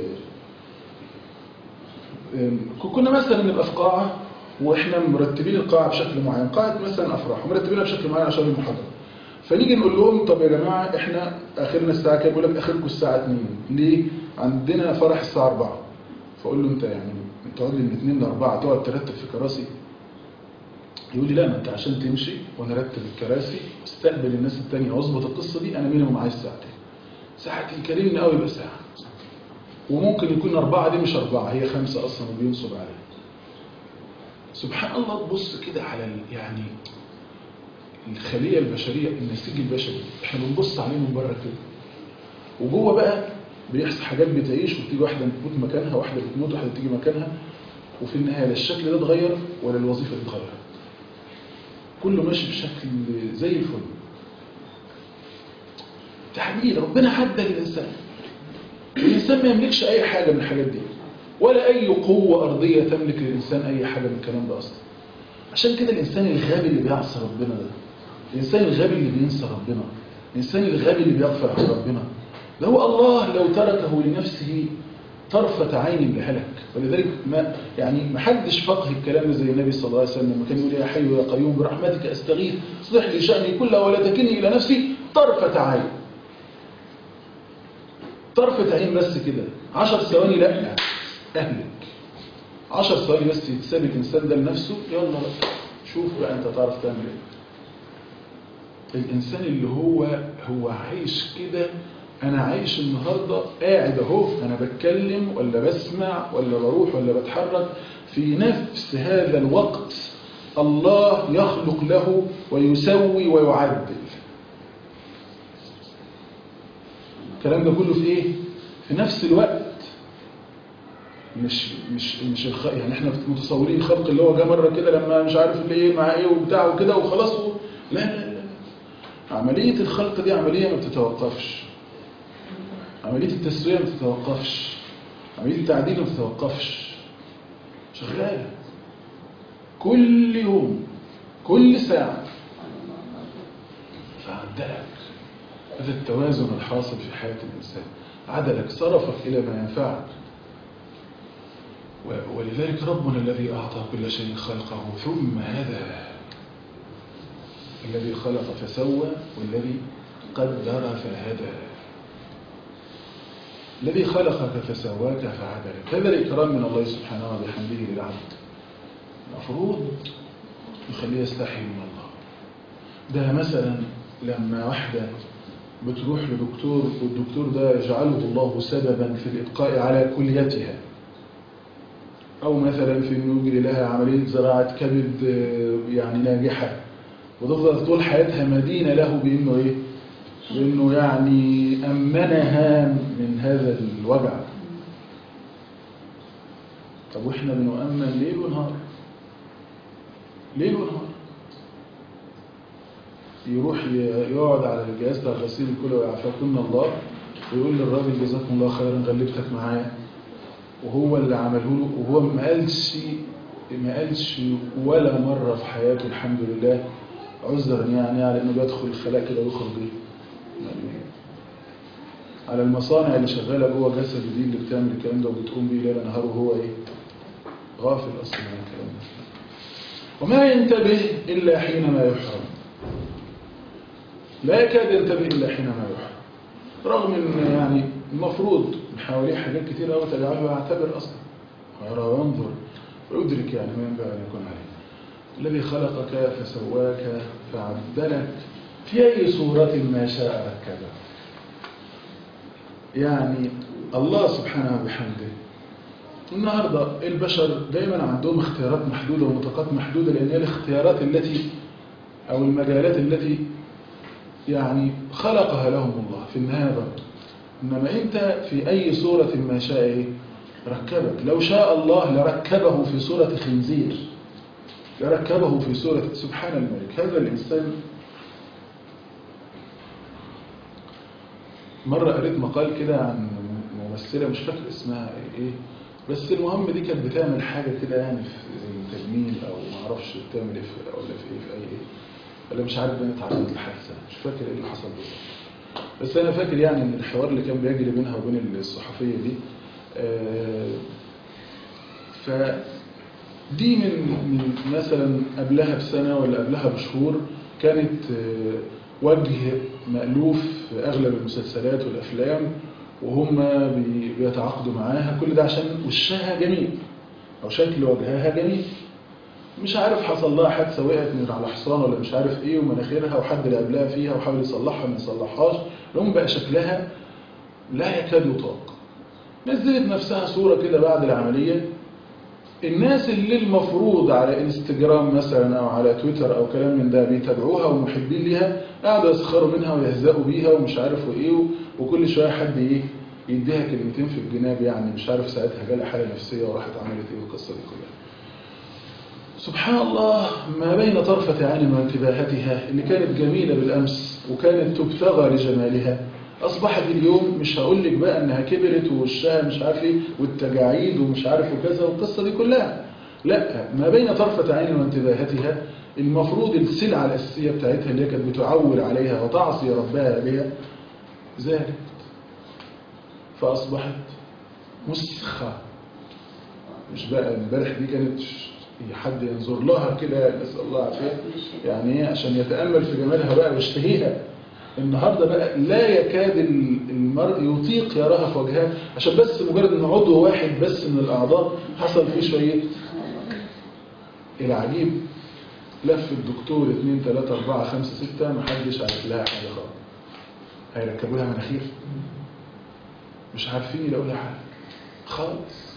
كنا مثلا نبقى في قاعة واحنا مرتبين القاعة بشكل معين قاعة مثلا أفراح ومرتبينها بشكل معين عشان المحاضرة فنيجي نقول لهم طب يا جماعة احنا اخرنا الساعة كام يقول لك اخركم الساعة 2 ليه عندنا فرح الساعة 4 فاقول له انت يعني تقعد لي من 2 ل 4 تقعد ترتب في كراسي يقول لي لا ما انت عشان تمشي ونرتب الكراسي واستقبل الناس التانية واظبط القصة دي انا مينيموم عايز ساعتين ساعتين كريمني قوي يبقى ساعة وممكن يكون أربعة دي مش أربعة هي خمسة أصلا وبينصب عليها سبحان الله تبص كده على ال- يعني الخلية البشرية النسيج البشري احنا بنبص عليه من بره كده وجوه بقى بيحصل حاجات بتعيش وبتيجي واحدة بتموت مكانها واحدة بتموت واحدة بتيجي مكانها وفي النهاية لا الشكل ده اتغير ولا الوظيفة دي اتغيرت كله ماشي بشكل زي الفل تعديل ربنا عدى للإنسان الإنسان ما يملكش أي حاجة من الحاجات دي ولا أي قوة أرضية تملك للإنسان أي حاجة من الكلام ده أصلا عشان كده الإنسان الغبي اللي بيعصي ربنا ده الإنسان الغبي اللي بينسى ربنا الإنسان الغبي اللي بيغفل عن ربنا ده هو الله لو تركه لنفسه طرفة عين لهلك ولذلك ما يعني ما حدش فقه الكلام ده زي النبي صلى الله عليه وسلم لما كان يقول يا حي يا قيوم برحمتك استغيث اصلح لي شأني كله ولا تكلني إلى نفسي طرفة عين طرفة عين بس كده عشر ثواني لا أهلك عشر ثواني بس يتساب الإنسان ده لنفسه يلا بقى شوف بقى أنت تعرف تعمل إيه الإنسان اللي هو هو عايش كده أنا عايش النهاردة قاعد أهو أنا بتكلم ولا بسمع ولا بروح ولا بتحرك في نفس هذا الوقت الله يخلق له ويسوي ويعدل الكلام ده كله في ايه في نفس الوقت مش مش مش الخ... يعني احنا متصورين الخلق اللي هو جه مره كده لما مش عارف اللي ايه مع ايه وبتاع وكده وخلاص و... لا لا لا عمليه الخلق دي عمليه ما بتتوقفش عمليه التسويه ما بتتوقفش عمليه التعديل ما بتتوقفش شغاله كل يوم كل ساعه فعدلك هذا التوازن الحاصل في حياة الإنسان عدلك صرفك إلى ما ينفعك و- ولذلك ربنا الذي أعطى كل شيء خلقه ثم هدى الذي خلق فسوى والذي قدر فهدى الذي خلقك فسواك فعدلك هذا الإكرام من الله سبحانه وبحمده للعبد المفروض يخليه يستحي من الله ده مثلا لما واحدة بتروح لدكتور والدكتور ده يجعله الله سببا في الإبقاء على كليتها أو مثلا في أنه يجري لها عملية زراعة كبد آه، يعني ناجحة وتفضل طول حياتها مدينة له بأنه إيه؟ بأنه يعني أمنها من هذا الوجع طب وإحنا بنؤمن ليل ونهار ليل ونهار يروح ي- يقعد على الجهاز بتاع غسيل الكلى ويعافاكم الله ويقول للراجل جزاكم الله خيرا غلبتك معايا وهو اللي عمله له وهو ما قالش ما قالش ولا مرة في حياته الحمد لله عذرا يعني على انه بيدخل الخلاء كده ويخرج ايه يعني على المصانع اللي شغاله جوه جسده دي اللي بتعمل الكلام ده وبتقوم بيه ليل نهار وهو ايه غافل اصلا عن الكلام ده وما ينتبه الا حينما يحرم لا يكاد ينتبه إلا حينما يحرم رغم ان يعني المفروض من حواليه حاجات كتير قوي تجعله يعتبر اصلا ويرى وينظر ويدرك يعني ما ينبغي ان يكون عليه الذي خلقك فسواك فعدلك في اي صورة ما شاء ركبك يعني الله سبحانه وبحمده النهاردة البشر دايما عندهم اختيارات محدودة ونطاقات محدودة لأن هي الاختيارات التي أو المجالات التي يعني خلقها لهم الله في النهاية برضه إنما أنت في أي صورة ما شاء إيه؟ ركبك لو شاء الله لركبه في صورة خنزير لركبه في صورة سبحان الملك هذا الإنسان مرة قريت مقال كده عن ممثلة مش فاكر اسمها إيه بس المهم دي كانت بتعمل حاجة كده يعني في زي تجميل أو معرفش بتعمل إيه في ولا في إيه في أي إيه ولا مش عارف بنت عرضت الحادثة مش فاكر ايه اللي حصل بالظبط بس انا فاكر يعني ان الحوار اللي كان بيجري بينها وبين الصحفية دي آه، ف دي من من مثلا قبلها بسنة ولا قبلها بشهور كانت آه، وجه مألوف في أغلب المسلسلات والأفلام وهم بي- بيتعاقدوا معاها كل ده عشان وشها جميل أو شكل وجهها جميل مش عارف حصل لها حادثه وقعت من على حصان ولا مش عارف ايه ومناخيرها وحد اللي قبلها فيها وحاول يصلحها ما يصلحهاش المهم بقى شكلها لا يكاد يطاق نزلت نفسها صوره كده بعد العمليه الناس اللي المفروض على انستجرام مثلا او على تويتر او كلام من ده بيتابعوها ومحبين ليها قاعدوا يسخروا منها ويهزقوا بيها ومش عارف وايه وكل شويه حد ايه يديها كلمتين في الجناب يعني مش عارف ساعتها جالها حاله نفسيه وراحت عملت ايه والقصه دي كلها سبحان الله ما بين طرفة عين وانتباهتها اللي كانت جميلة بالأمس وكانت تبتغى لجمالها أصبحت اليوم مش هقول لك بقى إنها كبرت ووشها مش عارف إيه والتجاعيد ومش عارف وكذا والقصة دي كلها لا ما بين طرفة عين وانتباهتها المفروض السلعة الأساسية بتاعتها اللي هي كانت بتعول عليها وتعصي ربها بها زالت فأصبحت مسخة مش بقى امبارح دي كانت حد ينظر لها كده نسأل الله العافية يعني ايه عشان يتأمل في جمالها بقى ويشتهيها النهاردة بقى لا يكاد المرء يطيق يراها في وجهها عشان بس مجرد ان عضو واحد بس من الأعضاء حصل فيه شوية العجيب لف الدكتور 2 3 4 5 6 محدش عارف لها حاجة خالص هيركبوا لها مناخير مش عارفين يلاقوا لها حاجة خالص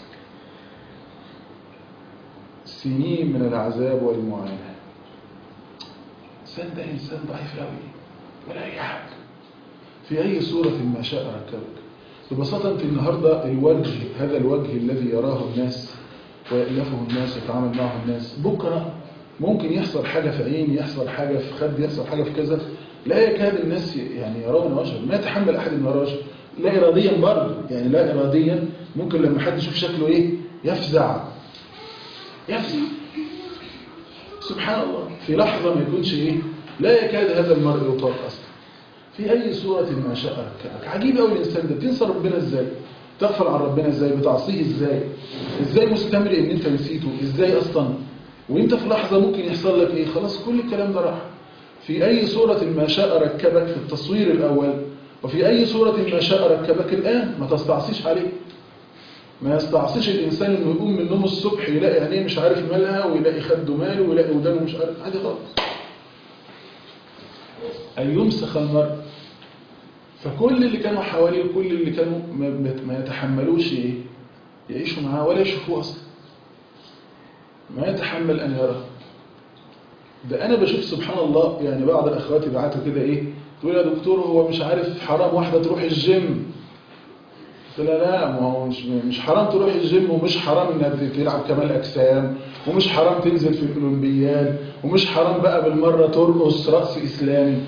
سنين من العذاب والمعاناة الإنسان ده إنسان ضعيف قوي ولا أي حاجة في أي صورة ما شاء ركبك ببساطة أنت النهاردة الوجه هذا الوجه الذي يراه الناس ويألفه الناس ويتعامل معه الناس بكرة ممكن يحصل حاجة في عين يحصل حاجة في خد يحصل حاجة في كذا لا يكاد الناس يعني يرون وجه ما يتحمل أحد من وجه لا إراديا برضه يعني لا إراديا ممكن لما حد يشوف شكله إيه يفزع يفزع سبحان الله في لحظة ما يكونش إيه لا يكاد هذا المرء يطاق أصلا في أي صورة ما شاء ركبك عجيب أوي الإنسان ده بتنسى ربنا إزاي تغفل عن ربنا إزاي بتعصيه إزاي إزاي مستمر إن أنت نسيته إزاي أصلا وإنت في لحظة ممكن يحصل لك إيه خلاص كل الكلام ده راح في أي صورة ما شاء ركبك في التصوير الأول وفي أي صورة ما شاء ركبك الآن ما تستعصيش عليه ما يستعصيش الإنسان إنه يقوم من نوم الصبح يلاقي عينيه مش عارف مالها ويلاقي خده ماله ويلاقي ودانه مش عارف عادي خالص أن يمسخ المرء فكل اللي كانوا حواليه كل اللي كانوا ما, ما يتحملوش إيه يعيشوا معاه ولا يشوفوه أصلا ما يتحمل أن يراه ده أنا بشوف سبحان الله يعني بعض الأخوات يبعتوا كده إيه تقول يا دكتور هو مش عارف حرام واحدة تروح الجيم قلت لها لا ما هو مش مش حرام تروح الجيم ومش حرام انك تلعب كمال اجسام ومش حرام تنزل في الاولمبياد ومش حرام بقى بالمره ترقص رقص اسلامي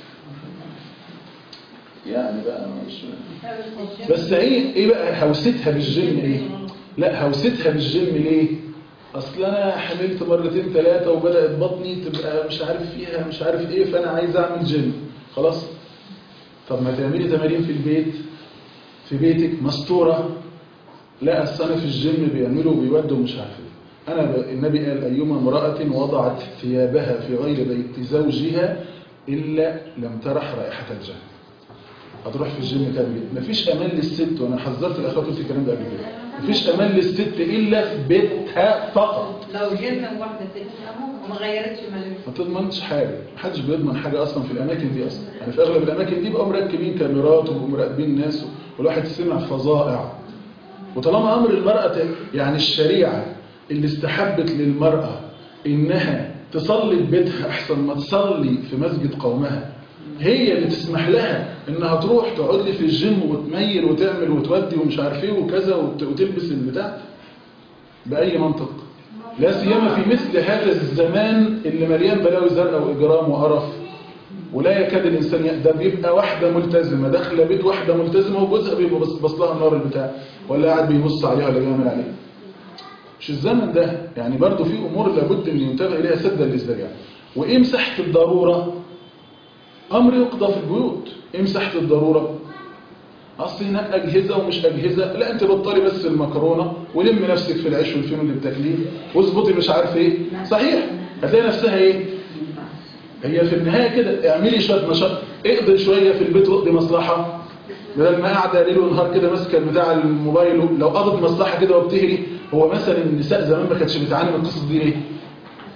يعني بقى مش بس ايه ايه بقى هوستها بالجيم ايه لا هوستها بالجيم ليه اصل انا حملت مرتين ثلاثه وبدات بطني تبقى مش عارف فيها مش عارف ايه فانا عايز اعمل جيم خلاص طب ما تعملي تمارين في البيت في بيتك مستورة لا السنة في الجيم بيعملوا وبيودوا مش عارف ايه أنا ب... النبي قال أيما امرأة وضعت ثيابها في غير بيت زوجها إلا لم ترح رائحة الجنة هتروح في الجيم تعمل ايه؟ مفيش أمان للست وأنا حذرت الأخوات قلت الكلام ده قبل كده مفيش أمان للست إلا في بيتها فقط
لو جبنا واحدة ست وما غيرتش ملابس
ما تضمنش حاجة محدش بيضمن حاجة أصلا في الأماكن دي أصلا يعني في أغلب الأماكن دي بقوا مركبين كاميرات ومراقبين الناس والواحد سمع فظائع وطالما أمر المرأة يعني الشريعة اللي استحبت للمرأة إنها تصلي في بيتها أحسن ما تصلي في مسجد قومها هي اللي تسمح لها إنها تروح تقعد لي في الجيم وتميل وتعمل وتودي ومش عارف ايه وكذا وت- وتلبس البتاع بأي منطق لا سيما في مثل هذا الزمان اللي مليان بلاوي زرقاء وإجرام وقرف ولا يكاد الإنسان ي- ده بيبقى واحدة ملتزمة داخله بيت واحدة ملتزمة وجوزها بيبقى بص بص لها النار البتاع ولا قاعد بيبص عليها ولا بيعمل عليها مش الزمن ده يعني برضو في أمور لابد أن ينتبه إليها سدا للذريعة وإيه مساحة الضرورة أمر يقضى في البيوت إيه مساحة الضرورة أصل هناك أجهزة ومش أجهزة لا أنت بطلي بس المكرونة ولم نفسك في العيش والفين اللي بتاكليه واظبطي مش عارف إيه صحيح هتلاقي نفسها إيه هي في النهاية كده اعملي شوية نشاط اقضي شوية في البيت واقضي مصلحة بدل ما قاعدة ليل ونهار كده ماسكة بتاع الموبايل لو قضت مصلحة كده وبتهري هو مثلا النساء زمان ما كانتش بتعاني من القصص دي ليه؟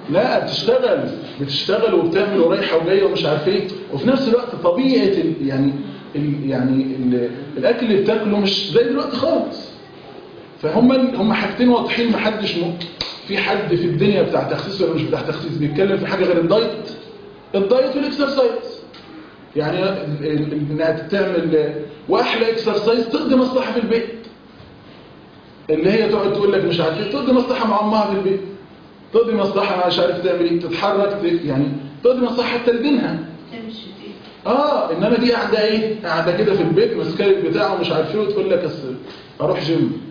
لا بتشتغل بتشتغل وبتعمل ورايحه وجايه ومش عارف ايه وفي نفس الوقت طبيعه ال يعني ال يعني ال الاكل اللي بتاكله مش زي دلوقتي خالص فهم هم حاجتين واضحين محدش م... في حد في الدنيا بتاع تخسيس ولا مش بتاع تخسيس بيتكلم في حاجه غير الدايت الدايت والاكسرسايز يعني ال- ال- انها تعمل واحلى اكسرسايز تقضي مصلحه في البيت اللي هي تقعد تقول لك مش عارف ايه تقضي مصلحه مع امها في البيت تقضي مصلحه مع مش عارف تعمل ايه تتحرك ت- يعني تقضي مصلحه حتى لدينها
تمشي فيه
اه انما دي قاعده ايه قاعده كده في البيت ماسكه بتاعه ومش عارف ايه وتقول لك أصل اروح جيم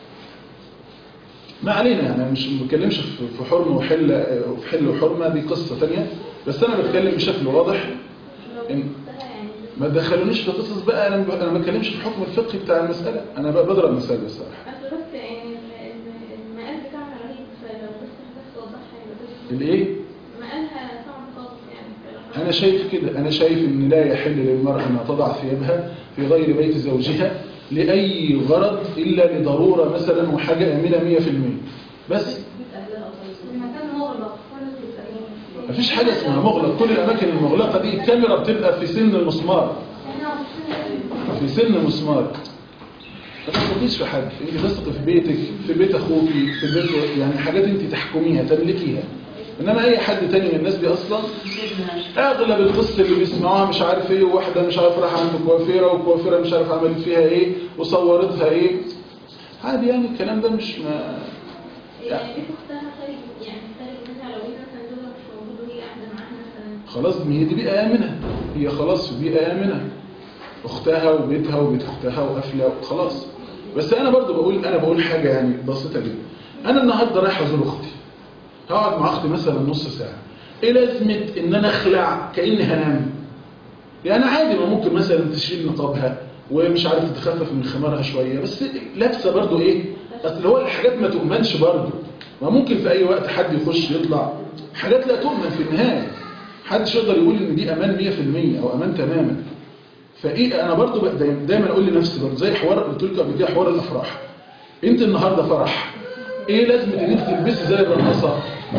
ما علينا يعني أنا مش ما بتكلمش في في حرمه وحل في حل وحرمه دي قصه ثانيه بس انا بتكلم بشكل واضح إن ما تدخلونيش في قصص بقى انا انا ما بتكلمش في الحكم الفقهي بتاع المساله انا بقى بضرب مثال بصراحه
أصل بس يعني ال- ال- المقال بتاعها رهيب فلو بس حضرتك توضحها يبقى كويس.
الايه
مقالها صعب خالص يعني فلو
انا شايف كده انا شايف ان لا يحل للمراه ان تضع ثيابها في غير بيت زوجها لاي غرض الا لضروره مثلا وحاجه امنه 100% بس
المكان مغلق كل التسعين
مفيش حاجه اسمها مغلق كل الاماكن المغلقه دي الكاميرا بتبقى في سن المسمار في سن مسمار ما تثقيش في حد انت تثق في بيتك في بيت اخوك في بيت يعني حاجات انت تحكميها تملكيها انما اي حد تاني من الناس دي اصلا اغلب القصه اللي بيسمعوها مش عارف ايه وواحده مش عارف راح عند كوافيره وكوافيره مش عارف عملت فيها ايه وصورتها ايه عادي يعني الكلام ده مش ما
يعني بيت اختها خارج يعني خارج منها لو هي مثلا زوجها مش موجود وهي قاعده معاها مثلا
خلاص ما هي دي بيئه امنه هي خلاص في بيئه امنه اختها وبيتها وبيت اختها وقافله خلاص بس انا برضو بقول انا بقول حاجه يعني بسيطه جدا انا النهارده رايح ازور اختي هقعد مع اختي مثلا نص ساعه ايه لازمه ان انا اخلع كاني هنام يعني عادي ما ممكن مثلا تشيل نقابها ومش عارف تخفف من خمارها شويه بس لابسه برضو ايه اصل هو الحاجات ما تؤمنش برضو ما ممكن في اي وقت حد يخش يطلع حاجات لا تؤمن في النهايه محدش يقدر يقول ان دي امان 100% او امان تماما فايه انا برضو بقى دايما, دايما اقول لنفسي برضو زي حوار قلت لكم قبل كده حوار الافراح انت النهارده فرح ايه لازمه ان انت تلبسي زي الرقاصه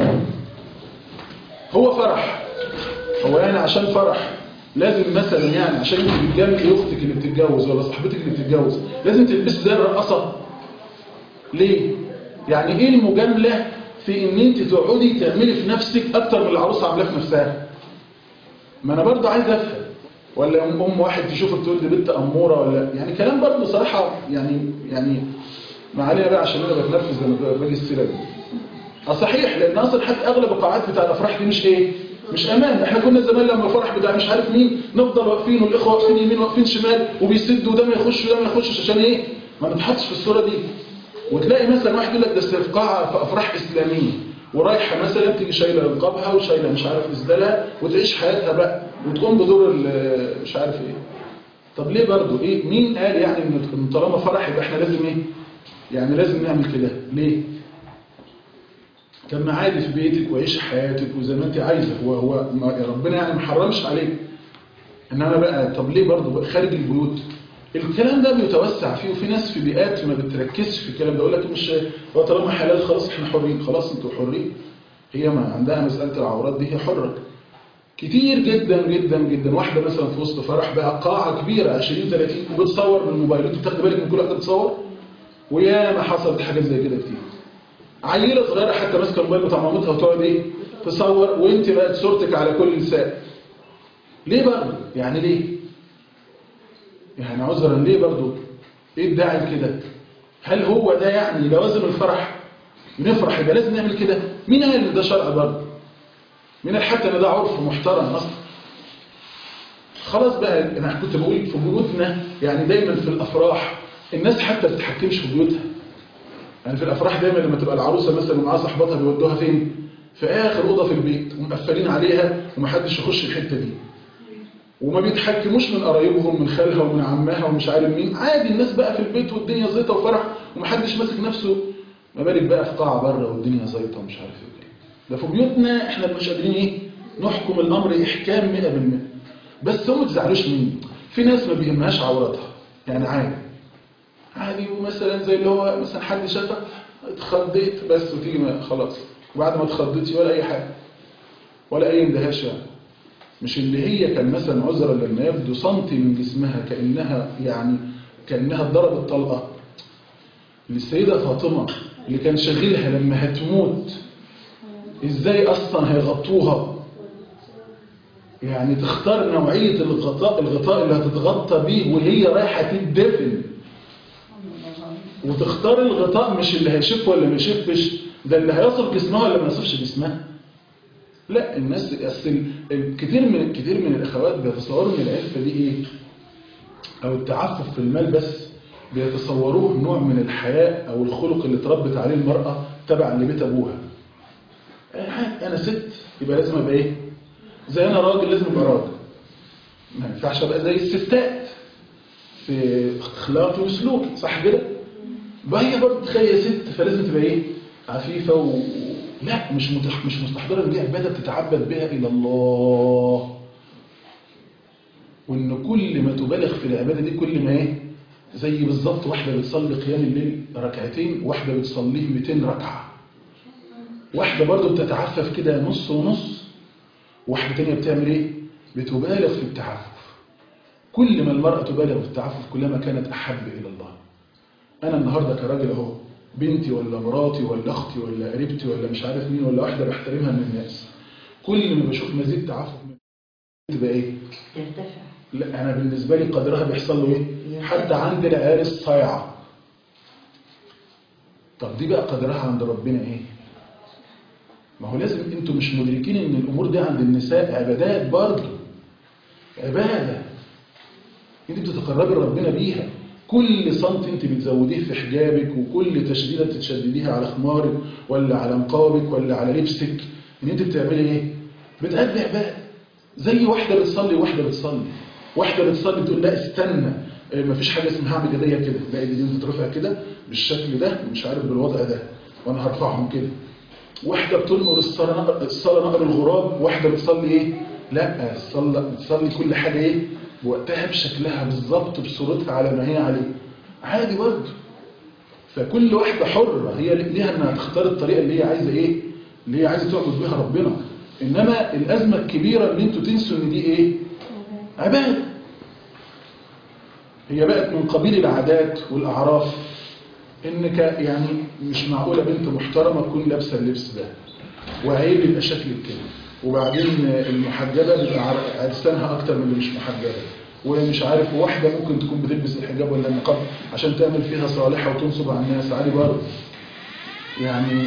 هو فرح هو يعني عشان فرح لازم مثلا يعني عشان انت بتجاملي اختك اللي بتتجوز ولا صاحبتك اللي بتتجوز لازم تلبسي زي الرقاصه ليه يعني ايه المجامله في ان انت تقعدي تعملي في نفسك اكتر من العروسه عاملاه في نفسها ما انا برضه عايز افهم ولا ام أم واحد تشوفك تقول دي بنت اموره ولا يعني كلام برضه صراحه يعني يعني ما علينا بقى عشان انا بتنرفز لما باجي السيره دي اه صحيح لان اصلا حتى اغلب القاعات بتاع الافراح دي مش ايه مش امان احنا كنا زمان لما الفرح بتاع مش عارف مين نفضل واقفين والاخوه واقفين يمين واقفين شمال وبيسدوا وده ما يخش وده ما يخشش عشان ايه ما نتحطش في الصوره دي وتلاقي مثلا واحد يقول لك ده في قاعه في افراح اسلاميه ورايحه مثلا تيجي شايله رقابها وشايله مش عارف اسدالها وتعيش حياتها بقى وتقوم بدور ال- مش عارف ايه طب ليه برضو ايه مين قال يعني ان إن طالما فرح يبقى احنا لازم ايه يعني لازم نعمل كده ليه طب ما عادي في بيتك وعيش حياتك وزي ما انت عايزه هو هو ما ربنا يعني ما حرمش عليك انما بقى طب ليه برضه بقى خارج البيوت الكلام ده بيتوسع فيه وفي ناس في بيئات ما بتركزش في الكلام ده يقول لك مش هو طالما حلال خلاص احنا حرين خلاص انتوا حرين هي ما عندها مساله العورات دي هي حره كتير جدا جدا جدا واحده مثلا في وسط فرح بقى قاعه كبيره 20 30 وبتصور بالموبايل انت بتاخد بالك من كل واحده بتصور ويا ما حصلت حاجات زي كده كتير عيله صغيره حتى ماسكه الموبايل بتاع مامتها وتقعد ايه تصور وانت بقى صورتك على كل لسان ليه برضه يعني ليه يعني عذرا ليه برضه ايه الداعي لكده هل هو ده يعني لوازم الفرح بنفرح يبقى لازم نعمل كده مين قال ان ده شرع برضه مين قال حتى ان ده عرف محترم اصلا خلاص بقى انا كنت بقول في بيوتنا يعني دايما في الافراح الناس حتى ما بتتحكمش في بيوتها يعني في الافراح دايما لما تبقى العروسه مثلا ومعاها صاحبتها بيودوها فين في اخر اوضه في البيت ومقفلين عليها ومحدش يخش الحته دي وما بيتحكموش من قرايبهم من خالها ومن عمها ومش عارف مين عادي الناس بقى في البيت والدنيا زيطه وفرح ومحدش ماسك نفسه ما بالك بقى في قاعه بره والدنيا زيطه ومش عارف ايه ده في بيوتنا احنا مش قادرين ايه نحكم الامر احكام 100% بس هم ما تزعلوش مني في ناس ما بيهمهاش عوراتها يعني عادي عادي ومثلا زي اللي هو مثلا حد شافك اتخضيت بس وتيجي ما- خلاص وبعد ما اتخضيتي ولا اي حاجه ولا اي اندهاش يعني مش اللي هي كان مثلا عذرا لما يبدو سنتي من جسمها كانها يعني كانها اتضربت طلقه للسيده فاطمه اللي كان شاغلها لما هتموت ازاي اصلا هيغطوها يعني تختار نوعيه الغطاء الغطاء اللي هتتغطى بيه وهي رايحه تدفن وتختار الغطاء مش اللي هيشف ولا ما يشفش ده اللي هيصل جسمها ولا ما يصلش جسمها لا الناس اصل كتير من كتير من الاخوات بيتصوروا ان العفه دي ايه او التعفف في المال بس بيتصوروه نوع من الحياء او الخلق اللي اتربت عليه المراه تبعا لبيت ابوها انا ست يبقى لازم ابقى ايه زي انا راجل لازم ابقى راجل ما ينفعش ابقى زي الستات في اخلاقي وسلوكي صح كده بقى هي برضه تخيل ست فلازم تبقى ايه عفيفه و... لا مش متح... مش مستحضره ان دي عباده بتتعبد بها الى الله وان كل ما تبالغ في العباده دي كل ما ايه زي بالظبط واحده بتصلي قيام الليل ركعتين واحده بتصليه 200 ركعه واحده برضه بتتعفف كده نص ونص واحده تانية بتعمل ايه بتبالغ في التعفف كل ما المرأة تبالغ في التعفف كلما كانت أحب إلى الله أنا النهاردة كراجل أهو بنتي ولا مراتي ولا أختي ولا قريبتي ولا مش عارف مين ولا واحدة بحترمها من الناس كل ما بشوف مزيد تعفف من تبقى إيه؟
ترتفع
لا أنا بالنسبة لي قدرها بيحصل له إيه؟ حتى عند العيال الصايعة طب دي بقى قدرها عند ربنا إيه؟ ما هو لازم انتوا مش مدركين ان الامور دي عند النساء عبادات برضه عباده انت بتتقربي لربنا بيها كل سنت انت بتزوديه في حجابك وكل تشديده بتشدديها على خمارك ولا على نقابك ولا على لبسك ان انت بتعملي ايه بتأدي عباده زي واحده بتصلي وواحده بتصلي واحده بتصلي تقول لا استنى اه، مفيش حاجه اسمها اعمل ايديا كده لا ايدي دي تترفع كده بالشكل ده مش عارف بالوضع ده وانا هرفعهم كده واحدة بتنقر الصلاة نقر, الصلاة نقر الغراب واحدة بتصلي ايه لا بتصلي, بتصلي كل حاجة ايه بوقتها بشكلها بالظبط بصورتها على ما هي عليه عادي برضه فكل واحدة حرة هي ليها انها تختار الطريقة اللي هي عايزة ايه اللي هي عايزة تعبد بها ربنا انما الازمة الكبيرة ان انتوا تنسوا ان دي ايه عبادة هي بقت من قبيل العادات والاعراف انك يعني مش معقولة بنت محترمة تكون لابسة اللبس ده وعيب يبقى شكلك كده وبعدين المحجبة بيبقى عر- عرسانها اكتر من اللي مش محجبة ومش عارف واحدة ممكن تكون بتلبس الحجاب ولا النقاب عشان تعمل فيها صالحة وتنصب على الناس عادي برضه يعني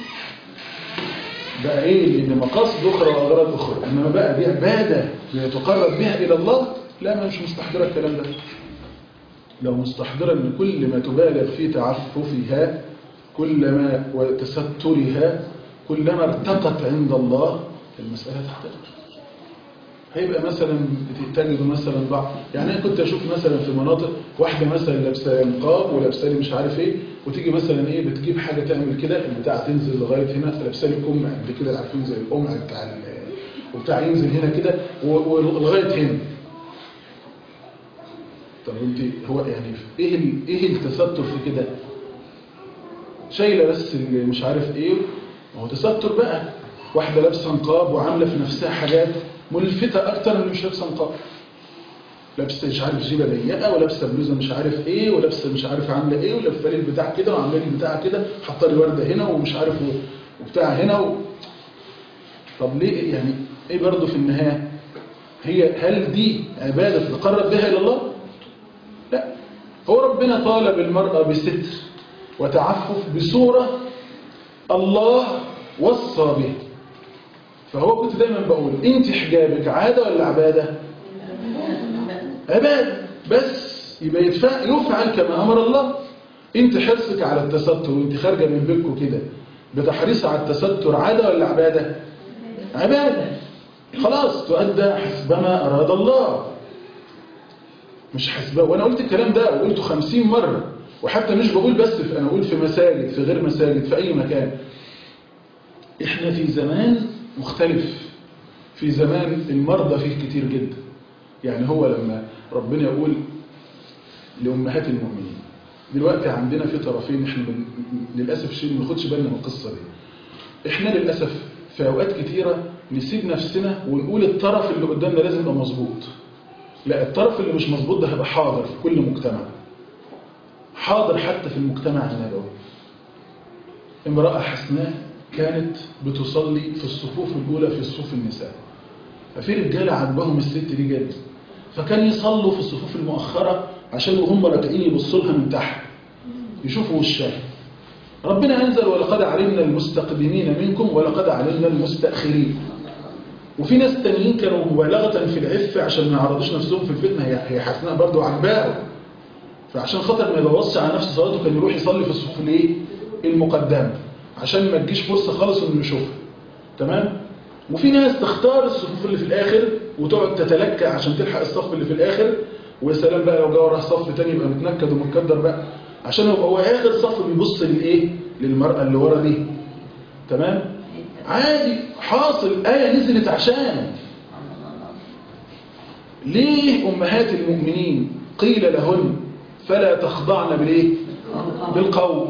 بقى ايه لان مقاصد اخرى واغراض اخرى انما بقى دي عبادة بيتقرب بها الى الله لا ما مش مستحضرة الكلام ده لو مستحضرا ان كل ما تبالغ في تعففها كلما وتسترها كلما ارتقت عند الله المسألة تختلف هيبقى مثلا تجد مثلا بعض يعني انا كنت اشوف مثلا في مناطق واحده مثلا لابسه نقاب ولابسه لي مش عارف ايه وتيجي مثلا ايه بتجيب حاجه تعمل كده البتاع تنزل لغايه هنا لابسه لي قمع قد كده عارفين زي القمع بتاع ال- وبتاع ينزل هنا كده و- ولغايه هنا طب انت هو يعني ايه ال- ايه التستر في كده شايله بس اللي مش عارف ايه ما هو تستر بقى واحده لابسه نقاب وعامله في نفسها حاجات ملفته اكتر من اللي مش لابسه نقاب لابسه مش عارف جيبه ضيقه ولابسه بلوزه مش عارف ايه ولابسه مش عارف عامله ايه ولابسه لي البتاع كده وعامله لي البتاع كده حاطه لي ورده هنا ومش عارف و- وبتاع هنا و... طب ليه يعني ايه برضه في النهايه هي هل دي عباده تتقرب بها الى الله لا هو ربنا طالب المرأة بستر وتعفف بصورة الله وصى به فهو كنت دايما بقول انت حجابك عادة ولا عبادة عبادة بس يبقى يدفع يفعل كما أمر الله انت حرصك على التستر وانت خارجة من بيتكم كده بتحرص على التستر عادة ولا عبادة عبادة خلاص تؤدى حسبما أراد الله مش حسبه وانا قلت الكلام ده وقلته خمسين مرة وحتى مش بقول بس في انا اقول في مساجد في غير مساجد في اي مكان احنا في زمان مختلف في زمان المرضى فيه كتير جدا يعني هو لما ربنا يقول لأمهات المؤمنين دلوقتي عندنا في طرفين احنا من للأسف شيء ما ناخدش بالنا من القصة دي احنا للاسف في اوقات كتيره نسيب نفسنا ونقول الطرف اللي قدامنا لازم يبقى مظبوط لا الطرف اللي مش مظبوط ده هيبقى حاضر في كل مجتمع حاضر حتى في المجتمع النبوي امرأة حسناء كانت بتصلي في الصفوف الأولى في صفوف النساء ففي رجالة عجبهم الست دي جدا فكان يصلوا في الصفوف المؤخرة عشان وهم راكعين يبصوا لها من تحت يشوفوا وشها ربنا أنزل ولقد علمنا المستقدمين منكم ولقد علمنا المستأخرين وفي ناس تانيين كانوا مبالغة في العفة عشان ما يعرضوش نفسهم في الفتنة هي هي حسناء برضه عجباهم فعشان خاطر ما يبوظش على نفسه صلاته كان يروح يصلي في الصفوف الايه المقدمه عشان ما تجيش فرصه خالص انه يشوفها تمام وفي ناس تختار الصفوف اللي في الاخر وتقعد تتلكع عشان تلحق الصف اللي في الاخر ويا سلام بقى لو جه وراها صف تاني يبقى متنكد ومتكدر بقى عشان يبقى هو اخر صف بيبص للايه للمراه اللي ورا دي تمام عادي حاصل ايه نزلت عشان ليه امهات المؤمنين قيل لهن فلا تخضعن بالايه بالقول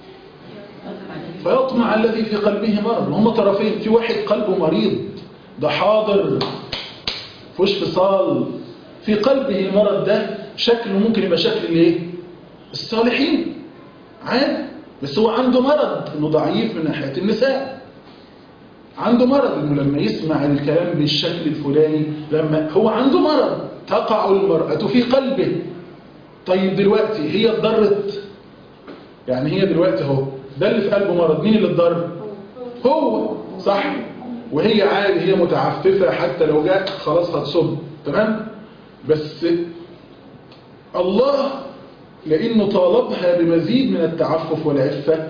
فيطمع الذي في قلبه مرض هم طرفين في واحد قلبه مريض ده حاضر فيهوش فصال في قلبه المرض ده شكله ممكن يبقى شكل الايه الصالحين عادي بس هو عنده مرض انه ضعيف من ناحيه النساء عنده مرض انه لما يسمع الكلام بالشكل الفلاني لما هو عنده مرض تقع المرأة في قلبه طيب دلوقتي هي اتضرت يعني هي دلوقتي اهو ده اللي في قلبه مرض مين اللي اتضر هو صح وهي عادي هي متعففة حتى لو جاء خلاص هتصب تمام بس الله لأنه طالبها بمزيد من التعفف والعفة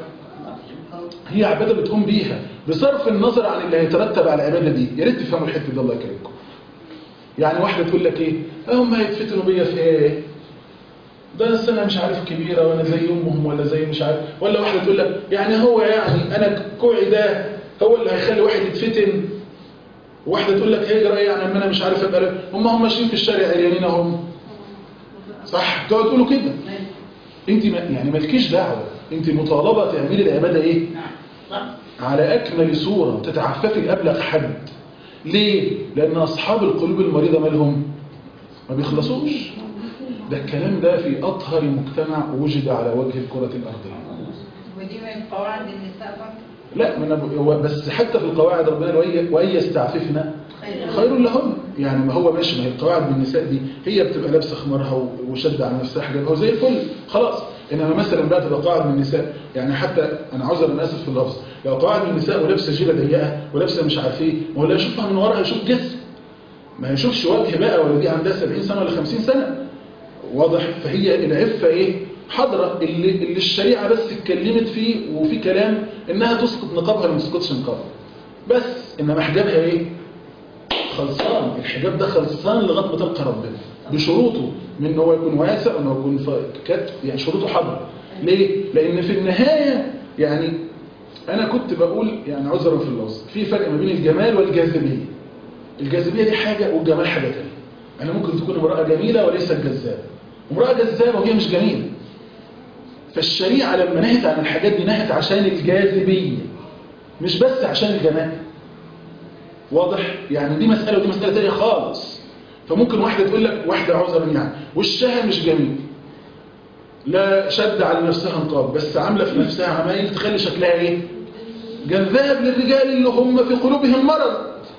هي عبادة بتقوم بيها بصرف النظر عن اللي هيترتب على العبادة دي يا ريت تفهموا الحتة دي الله يكرمكم يعني واحدة تقول لك ايه هم هيتفتنوا بيا في ايه ده السنة مش عارف كبيرة وانا زي امهم ولا زي مش عارف ولا واحدة تقول لك يعني هو يعني انا كوعي ده هو اللي هيخلي واحد يتفتن واحدة تقول لك هجرة ايه يعني اما انا مش عارف ابقى هم هم ماشيين في الشارع عريانين هم صح تقعد تقولوا كده انت ما يعني مالكيش دعوة انت مطالبة تعملي العبادة ايه على اكمل صورة تتعففي لابلغ حد ليه لان اصحاب القلوب المريضة مالهم ما بيخلصوش ده الكلام ده في اطهر مجتمع وجد على وجه الكرة الارضية
ودي من قواعد النساء برضه
لا من أبو- هو بس حتى في القواعد ربنا قال وإن- وان يستعففنا خير لهم يعني ما هو ماشي ما هي القواعد بالنساء دي هي بتبقى لابسه خمارها و- وشد على نفسها حاجه هو زي الفل خلاص انما مثلا بقى تبقى قواعد من النساء يعني حتى انا عاوز انا اسف في اللفظ لو قواعد من النساء ولابسه جيبه ضيقه ولابسه مش عارف ايه ما هو لا يشوفها من وراها يشوف جسم ما يشوفش وجه بقى ولا دي عندها 70 سنه ولا 50 سنه واضح فهي العفه ايه حضرة اللي, اللي الشريعة بس اتكلمت فيه وفي كلام انها تسقط نقابها ولا ما تسقطش نقابها بس انما حجابها ايه خلصان الحجاب ده خلصان لغايه ما تلقى ربنا بشروطه من ان هو يكون واسع وان هو يكون ف- كت يعني شروطه حضر ليه لان في النهايه يعني انا كنت بقول يعني عذرا في اللفظ في فرق ما بين الجمال والجاذبيه الجاذبيه دي حاجه والجمال حاجه ثانيه انا ممكن تكون امراه جميله وليست جذابه امراه جذابه وهي مش جميله فالشريعه لما نهت عن الحاجات دي نهت عشان الجاذبيه مش بس عشان الجمال واضح يعني دي مسألة ودي مسألة تانية خالص فممكن واحدة تقول لك واحدة عذرا يعني وشها مش جميل لا شد على نفسها نقاب بس عاملة في نفسها عمايل تخلي شكلها ايه جذاب للرجال اللي هم في قلوبهم مرض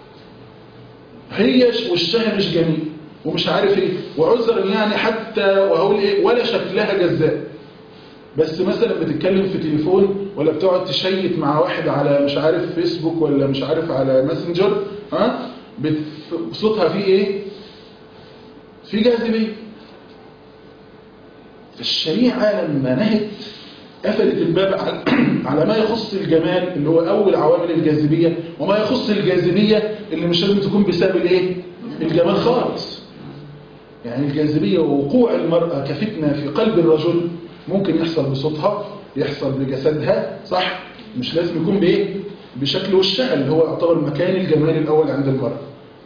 هي ش- وشها مش جميل ومش عارف ايه وعذرا يعني حتى وهقول ايه ولا شكلها جذاب بس مثلا بتتكلم في تليفون ولا بتقعد تشيت مع واحد على مش عارف فيسبوك ولا مش عارف على ماسنجر ها بت- صوتها فيه ايه في جاذبيه الشريعه لما نهت قفلت الباب على- على ما يخص الجمال اللي هو اول عوامل الجاذبيه وما يخص الجاذبيه اللي مش لازم تكون بسبب الايه الجمال خالص يعني الجاذبية ووقوع المرأة كفتنة في قلب الرجل ممكن يحصل بصوتها يحصل بجسدها صح مش لازم يكون بإيه بشكل وشها اللي هو يعتبر مكان الجمال الأول عند المرأة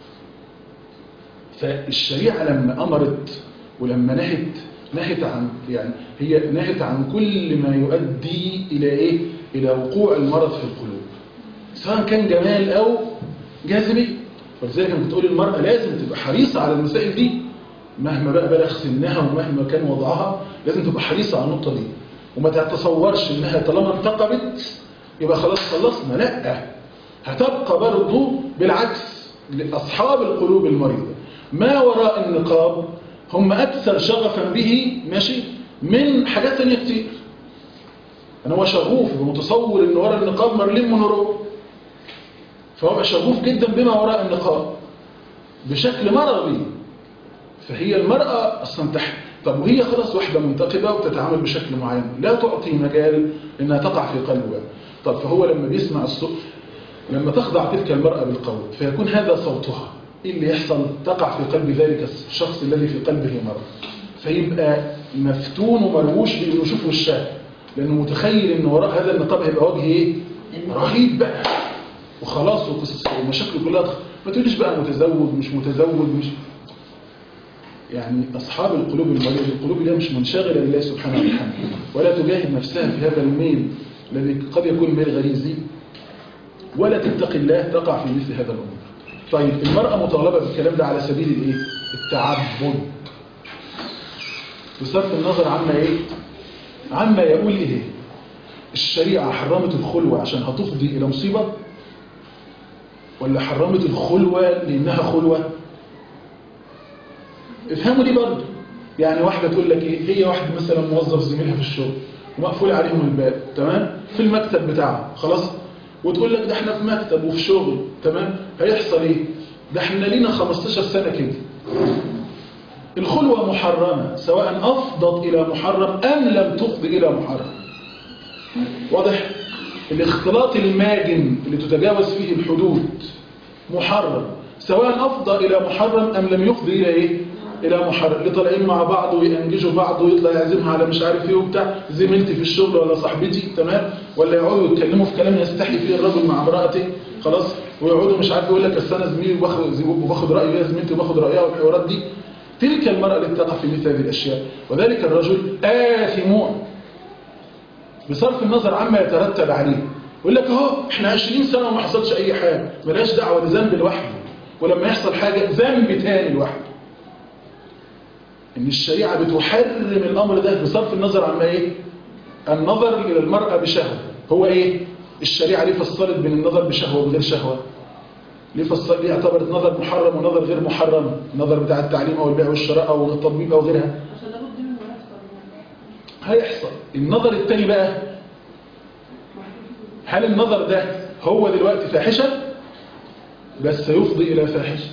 فالشريعة لما أمرت ولما نهت نهت عن يعني هي نهت عن كل ما يؤدي إلى إيه إلى وقوع المرض في القلوب سواء كان جمال او جاذبيه ولذلك انا بتقول المرأة لازم تبقى حريصة على المسائل دي مهما بقى بلغ سنها ومهما كان وضعها لازم تبقى حريصة على النقطة دي وما تتصورش انها طالما انتقبت يبقى خلاص خلصنا لا هتبقى برضه بالعكس لأصحاب القلوب المريضة ما وراء النقاب هم أكثر شغفا به ماشي من حاجات تانية كتير أنا هو شغوف ومتصور إن وراء النقاب مارلين مونرو فهو شغوف جدا بما وراء النقاب بشكل مرضي فهي المرأة أصلا تحت طب وهي خلاص واحدة منتقبة وبتتعامل بشكل معين لا تعطي مجال إنها تقع في قلبها طب فهو لما بيسمع الصوت لما تخضع تلك المرأة بالقول فيكون هذا صوتها إيه اللي يحصل تقع في قلب ذلك الشخص الذي في قلبه مرض فيبقى مفتون ومرووش بأنه يشوف وشها لأنه متخيل إن وراء هذا النقاب هيبقى وجه إيه؟ رهيب بقى وخلاص وقصة ومشاكله كلها تخ... ما تقوليش بقى متزوج مش متزوج مش يعني أصحاب القلوب المريضة القلوب اللي هي مش منشغلة لله سبحانه وتعالى ولا تجاهد نفسها في هذا الميل الذي قد يكون ميل غريزي ولا تتقي الله تقع في مثل هذا الأمور طيب المرأة مطالبة بالكلام ده على سبيل الايه التعبد بصرف النظر عما ايه عما يقول ايه الشريعة حرمت الخلوة عشان هتفضي الى مصيبة ولا حرمت الخلوة لانها خلوة افهموا دي برضه يعني واحدة تقول لك ايه هي واحد مثلا موظف زميلها في الشغل ومقفول عليهم الباب تمام في المكتب بتاعه خلاص وتقول لك ده احنا في مكتب وفي شغل تمام هيحصل ايه ده احنا لينا 15 سنة كده الخلوة محرمة سواء أفضت إلى محرم أم لم تفضي إلى محرم واضح الاختلاط الماجن اللي تتجاوز فيه الحدود محرم سواء أفضى إلى محرم أم لم يفضي إلى إيه إلى محرم اللي طالعين مع بعض وينجزوا بعض ويطلع يعزمها على مش عارف إيه وبتاع زميلتي في الشغل ولا صاحبتي تمام ولا يقعدوا يتكلموا في كلام يستحي فيه الرجل مع امرأته خلاص ويقعدوا مش عارف يقول لك أصل أنا زميلي وباخد وباخد رأيه هي زميلتي وباخد رأيها والحوارات دي تلك المرأة التي تقع في مثل هذه الأشياء وذلك الرجل آثمون بصرف النظر عما يترتب عليه يقول لك اهو احنا 20 سنة وما حصلش أي حاجة ملهاش دعوة بذنب لوحده ولما يحصل حاجة ذنب تاني لوحده ان الشريعة بتحرم الامر ده بصرف النظر عما ايه النظر الى المرأة بشهوة هو ايه الشريعة ليه فصلت بين النظر بشهوة وغير شهوة ليه فصل ليه اعتبرت نظر محرم ونظر غير محرم النظر بتاع التعليم او البيع والشراء او التطبيق او غيرها
عشان ده بد منه يحصل يعني.
هيحصل النظر التاني بقى هل النظر ده هو دلوقتي فاحشة بس يفضي الى فاحشة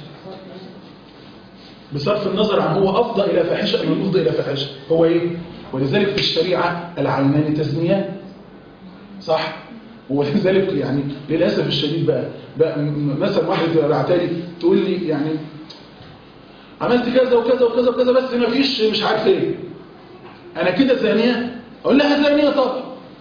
بصرف النظر عن هو أفضى إلى فاحشة أم يفضي إلى فاحشة هو إيه؟ ولذلك في الشريعة العينان تزنيان صح؟ ولذلك يعني للأسف الشديد بقى, بقى م- مثلا واحد بعتالي تقول لي يعني عملت كذا وكذا وكذا وكذا بس ما فيش مش عارف ايه انا كده زانية اقول لها زانية طبعا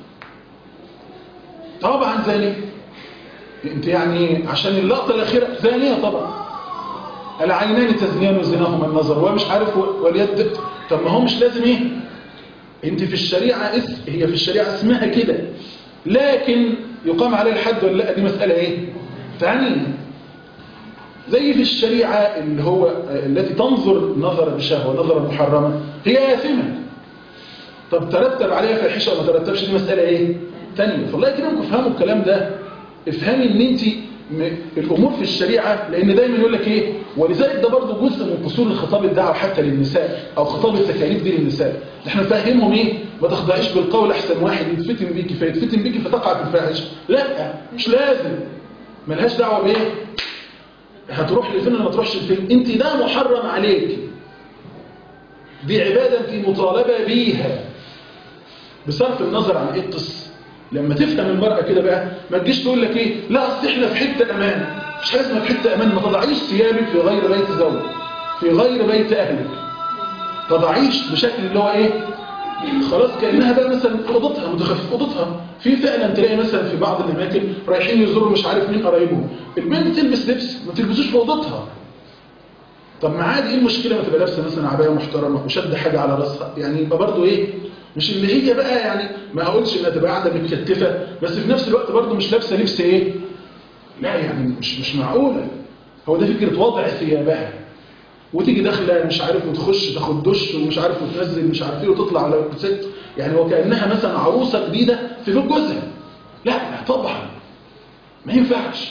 طبعا زانية انت يعني عشان اللقطة الأخيرة زانية طبعا العينان تزنيان وزناهما النظر ومش عارف واليد طب ما هو مش لازم ايه انت في الشريعة اسم هي في الشريعة اسمها كده لكن يقام عليه الحد ولا لا دي مسألة ايه ثانية زي في الشريعة اللي هو التي تنظر نظر بشهوة نظرا محرمة هي آثمة طب ترتب عليها فاحشة وما ترتبش دي مسألة ايه ثانية فالله يكرمكم افهموا الكلام ده افهمي ان انت م- الامور في الشريعة لان دايما يقول لك ايه ولذلك ده برضه جزء من قصور الخطاب الدعوة حتى للنساء او خطاب التكاليف دي للنساء احنا نفهمهم ايه ما تخضعيش بالقول احسن واحد يتفتن بيكي فيتفتن بيكي فتقع في الفاحشة لا مش لازم ملهاش دعوة بايه هتروح لفين ولا ما تروحش لفين انت ده محرم عليك دي عبادة انت مطالبة بيها بصرف النظر عن ايه القصه لما تفهم المرأة كده بقى ما تجيش تقول لك ايه لا اصل احنا في حتة امان مش حاجه اسمها في حتة امان ما تضعيش ثيابك في غير بيت زوج في غير بيت اهلك تضعيش بشكل اللي هو ايه خلاص كأنها بقى مثلا في اوضتها متخفف اوضتها في فعلا تلاقي مثلا في بعض الاماكن رايحين يزوروا مش عارف مين قرايبهم البنت تلبس لبس ما تلبسوش في اوضتها طب ما عادي ايه المشكله ما تبقى لابسه مثلا عبايه محترمه وشد حاجه على راسها يعني يبقى برضه ايه مش اللي هي بقى يعني ما هقولش انها تبقى قاعده متكتفه بس في نفس الوقت برضه مش لابسه لبس ايه لا يعني مش مش معقولة هو ده فكرة وضع ثيابها وتيجي داخله مش عارف وتخش تاخد دش ومش عارف وتنزل مش عارف ايه وتطلع على ست يعني وكانها مثلا عروسه جديده في بيت جوزها لا طبعا ما ينفعش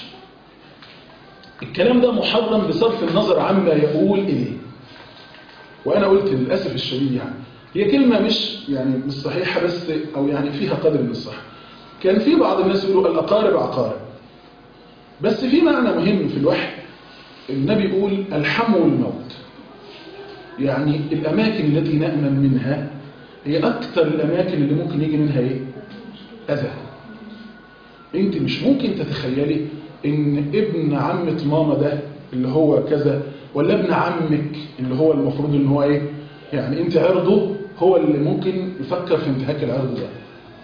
الكلام ده محرم بصرف النظر عما يقول اليه وانا قلت للاسف الشديد يعني هي كلمه مش يعني مش صحيحه بس او يعني فيها قدر من الصح كان في بعض الناس يقولوا الاقارب عقارب بس في معنى مهم في الوحي النبي يقول الحم والموت يعني الأماكن التي نأمن منها هي أكثر الأماكن اللي ممكن يجي منها إيه؟ أذى أنت مش ممكن تتخيلي إن ابن عمة ماما ده اللي هو كذا ولا ابن عمك اللي هو المفروض إن هو إيه؟ يعني أنت عرضه هو اللي ممكن يفكر في انتهاك العرض ده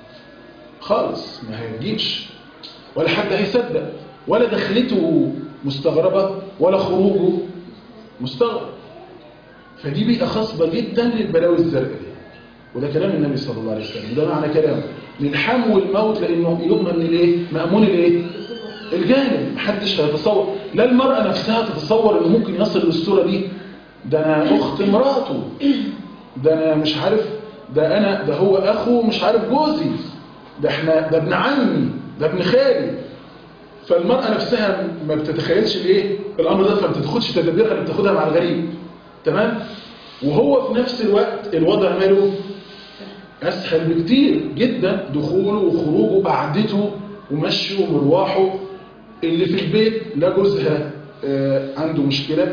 خالص ما هيجيش ولا حد هيصدق ولا دخلته مستغربة ولا خروجه مستغرب فدي بيئة خصبة جدا للبلاوي الزرقاء دي وده كلام النبي صلى الله عليه وسلم وده معنى كلامه للحم والموت لأنه يؤمن الايه مأمون الايه الجانب محدش هيتصور لا المرأة نفسها تتصور انه ممكن يصل للصورة دي ده انا اخت مراته ده انا مش عارف ده انا ده هو اخو مش عارف جوزي ده احنا ده ابن عمي ده ابن خالي فالمرأة نفسها ما بتتخيلش الايه الامر ده فما بتاخدش تدابيرها اللي بتاخدها مع الغريب تمام وهو في نفس الوقت الوضع ماله اسهل بكتير جدا دخوله وخروجه قعدته ومشيه ومرواحه اللي في البيت لا جوزها آه، عنده مشكلة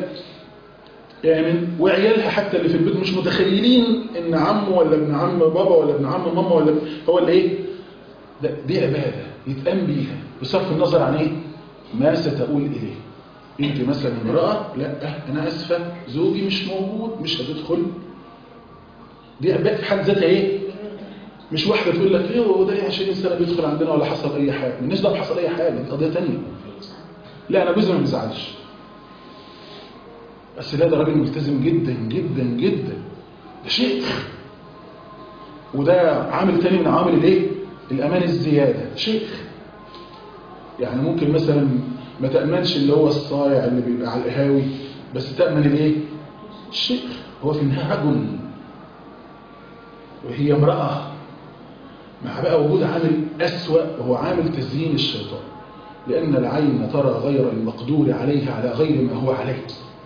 آمن وعيالها حتى اللي في البيت مش متخيلين ان عمه ولا ابن عم بابا ولا ابن عم ماما ولا هو اللي ايه ده دي عبادة يتقام بيها بصرف النظر عن ايه ما ستقول اليه انت مثلا امرأة لا انا اسفة زوجي مش موجود مش هتدخل دي عبادة في حد ذاتها ايه مش واحدة تقول لك ايه هو ده 20 سنة بيدخل عندنا ولا حصل اي حاجة مالناش دعوه حصل اي حاجة دي قضية تانية لا انا جوزي ما بيزعلش بس لا ده راجل ملتزم جدا جدا جدا ده شيخ وده عامل تاني من عوامل الايه الامان الزيادة شيخ يعني ممكن مثلا ما تأمنش اللي هو الصايع اللي بيبقى على القهاوي بس تأمن الايه الشيخ هو في النهاية رجل وهي امرأة مع بقى وجود عامل أسوأ وهو عامل تزيين الشيطان لأن العين ترى غير المقدور عليه على غير ما هو عليه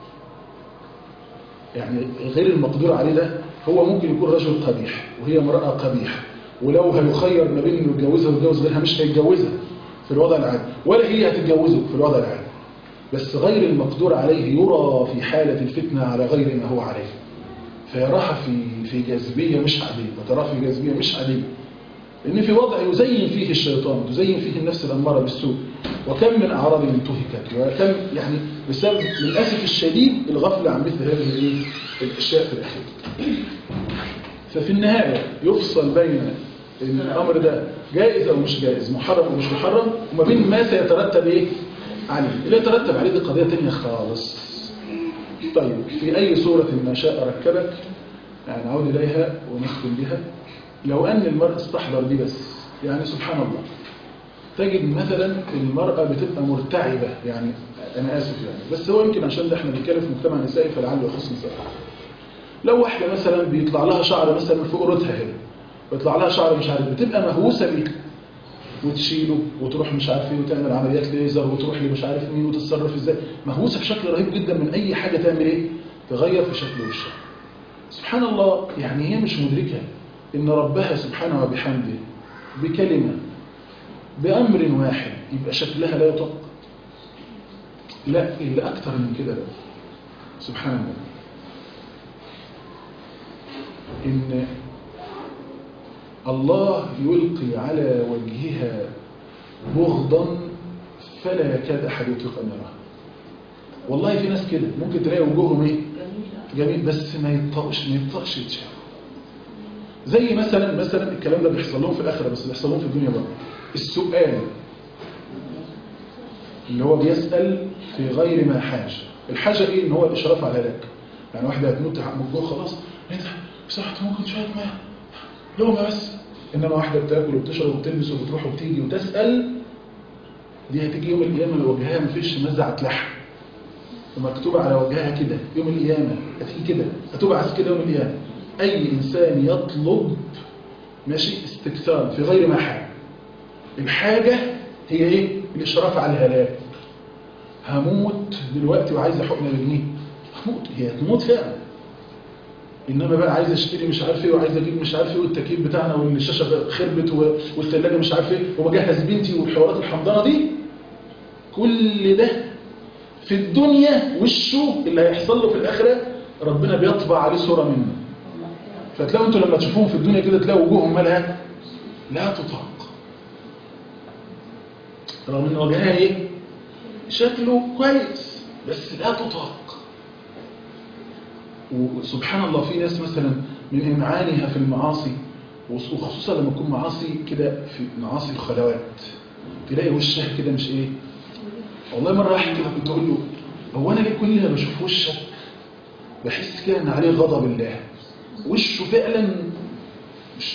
يعني غير المقدور عليه ده هو ممكن يكون رجل قبيح وهي امرأة قبيحة ولو هيخير ما بين انه يتجوزها ويتجوز غيرها مش هيتجوزها في الوضع العادي ولا هي هتتجوزه في الوضع العادي بس غير المقدور عليه يرى في حالة الفتنة على غير ما هو عليه فيراها في في جاذبية مش عادية وتراها في جاذبية مش عادية لأن في وضع يزين فيه الشيطان تزين فيه النفس الأمارة بالسوء وكم من أعراض انتهكت وكم يعني بسبب للأسف الشديد الغفلة عن مثل هذه الإيه؟ الأشياء في الأخير ففي النهاية يفصل بين إن الأمر ده جائز أو مش جائز محرم أو مش محرم وما بين ما سيترتب إيه عليه اللي يترتب عليه دي قضية تانية خالص طيب في أي صورة ما شاء ركبك يعني نعود إليها ونختم بها لو أن المرء استحضر دي بس يعني سبحان الله تجد مثلا المرأة بتبقى مرتعبة يعني أنا آسف يعني بس هو يمكن عشان ده احنا بنتكلم في مجتمع نسائي فلعله يخص نساء لو واحدة مثلا بيطلع لها شعر مثلا فوق رتها هنا بيطلع لها شعر مش عارف بتبقى مهووسة بيه وتشيله وتروح مش عارف ايه وتعمل عمليات ليزر وتروح لي مش عارف مين وتتصرف ازاي مهووسة بشكل رهيب جدا من اي حاجة تعمل ايه تغير في شكل وشها سبحان الله يعني هي مش مدركة ان ربها سبحانه وبحمده بكلمة بأمر واحد يبقى شكلها لا يطق لا إلا أكتر من كده بقى سبحان الله إن الله يلقي على وجهها بغضا فلا يكاد أحد يطلق أن يراها والله في ناس كده ممكن تلاقي وجوههم ايه جميل بس ما يطقش ما يطقش يتشاف زي مثلا مثلا الكلام ده بيحصل لهم في الآخرة بس بيحصل لهم في الدنيا برضه السؤال اللي هو بيسأل في غير ما حاجة الحاجة ايه ان هو الاشراف على الهلاك يعني واحدة هتموت من الجوع خلاص ايه ده بصحة ممكن شوية ماء لقمة بس انما واحدة بتاكل وبتشرب وبتلبس وبتروح وبتيجي وتسأل دي هتيجي يوم القيامة وجهها مفيش مزعة لحم ومكتوب على وجهها كده يوم القيامة هتيجي كده هتبعث كده يوم القيامة أي إنسان يطلب ماشي استكثار في غير محل الحاجة هي إيه؟ الإشراف على الهلاك هموت دلوقتي وعايز حقنة بجنيه هموت هي هتموت فعلا انما بقى عايز اشتري مش عارف ايه وعايز اجيب مش عارف ايه والتكييف بتاعنا والشاشه خربت و- والثلاجه مش عارف ايه وبجهز بنتي والحوارات الحمضانه دي كل ده في الدنيا وشه اللي هيحصل له في الاخره ربنا بيطبع عليه صوره منه فتلاقوا انتوا لما تشوفوهم في الدنيا كده تلاقوا وجوههم مالها لا تطاق رغم ان وجهها ايه شكله كويس بس لا تطاق وسبحان الله في ناس مثلا من إمعانها في المعاصي وخصوصا لما تكون معاصي كده في معاصي الخلوات تلاقي وشها كده مش ايه والله مرة واحد كده كنت اقول له هو انا ليه كل ما بشوف وشك بحس كده ان عليه غضب الله وشه فعلا مش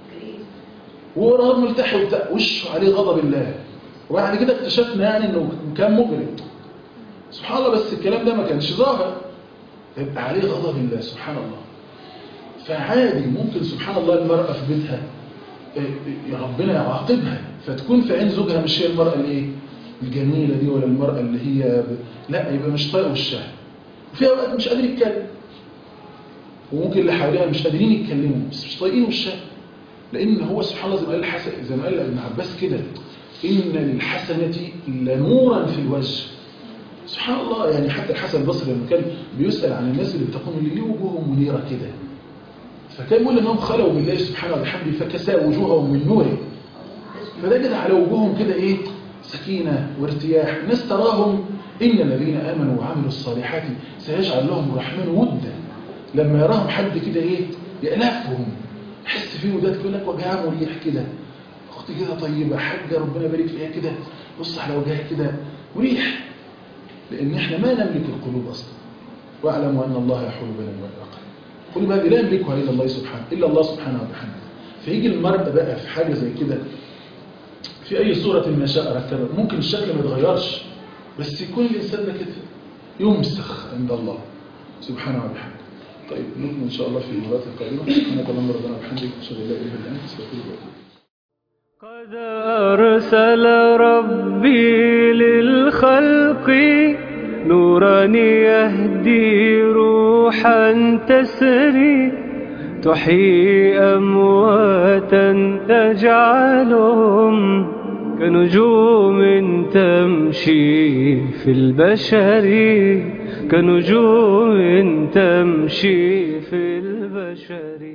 هو رغم ملتحي وبتاع وشه عليه غضب الله وبعد كده اكتشفنا يعني انه كان مجرم سبحان الله بس الكلام ده ما كانش ظاهر يبقى عليه غضب الله سبحان الله فعادي ممكن سبحان الله المرأة في بيتها إيه، ربنا يعاقبها فتكون في عين زوجها مش هي المرأة الايه الجميلة دي ولا المرأة اللي هي ب... لا يبقى مش طايق وشها وفي اوقات مش قادر يتكلم وممكن اللي حواليها مش قادرين يتكلموا بس مش طايقين وشها لان هو سبحان الله زي ما قال الحسن زي ما قال ابن عباس كده ان للحسنة لنورا في الوجه سبحان الله يعني حتى الحسن البصري لما كان بيسأل عن الناس اللي بتقوم اللي ليه وجوههم منيرة كده فكان يقول انهم خلوا بالله سبحانه وبحمده فكسى وجوههم من نوره فده كده على وجوههم كده ايه سكينة وارتياح الناس تراهم إن الذين آمنوا وعملوا الصالحات سيجعل لهم الرحمن ودا لما يراهم حد كده ايه يألفهم يحس فيه وده تقول لك وجهها مريح كده اختي كده طيبة حاجة ربنا يبارك فيها كده بص على وجهها كده مريح لأن احنا ما نملك القلوب أصلا واعلموا أن الله يحول بين المرء والعقل قلوب هذه لا يملكها إلا الله سبحانه إلا الله سبحانه وبحمده فيجي المرء بقى في حاجة زي كده في أي صورة ما شاء ركبها ممكن الشكل ما يتغيرش بس يكون الإنسان ده كده يمسخ عند الله سبحانه وبحمده طيب نكمل إن شاء الله في المرات القادمة سبحانك اللهم ربنا وبحمدك أشهد أن لا إله إلا أنت أستغفرك وأتوب إليك
قد أرسل ربي للخلق نورا يهدي روحا تسري تحيي أمواتا تجعلهم كنجوم تمشي في البشر كنجوم تمشي في البشر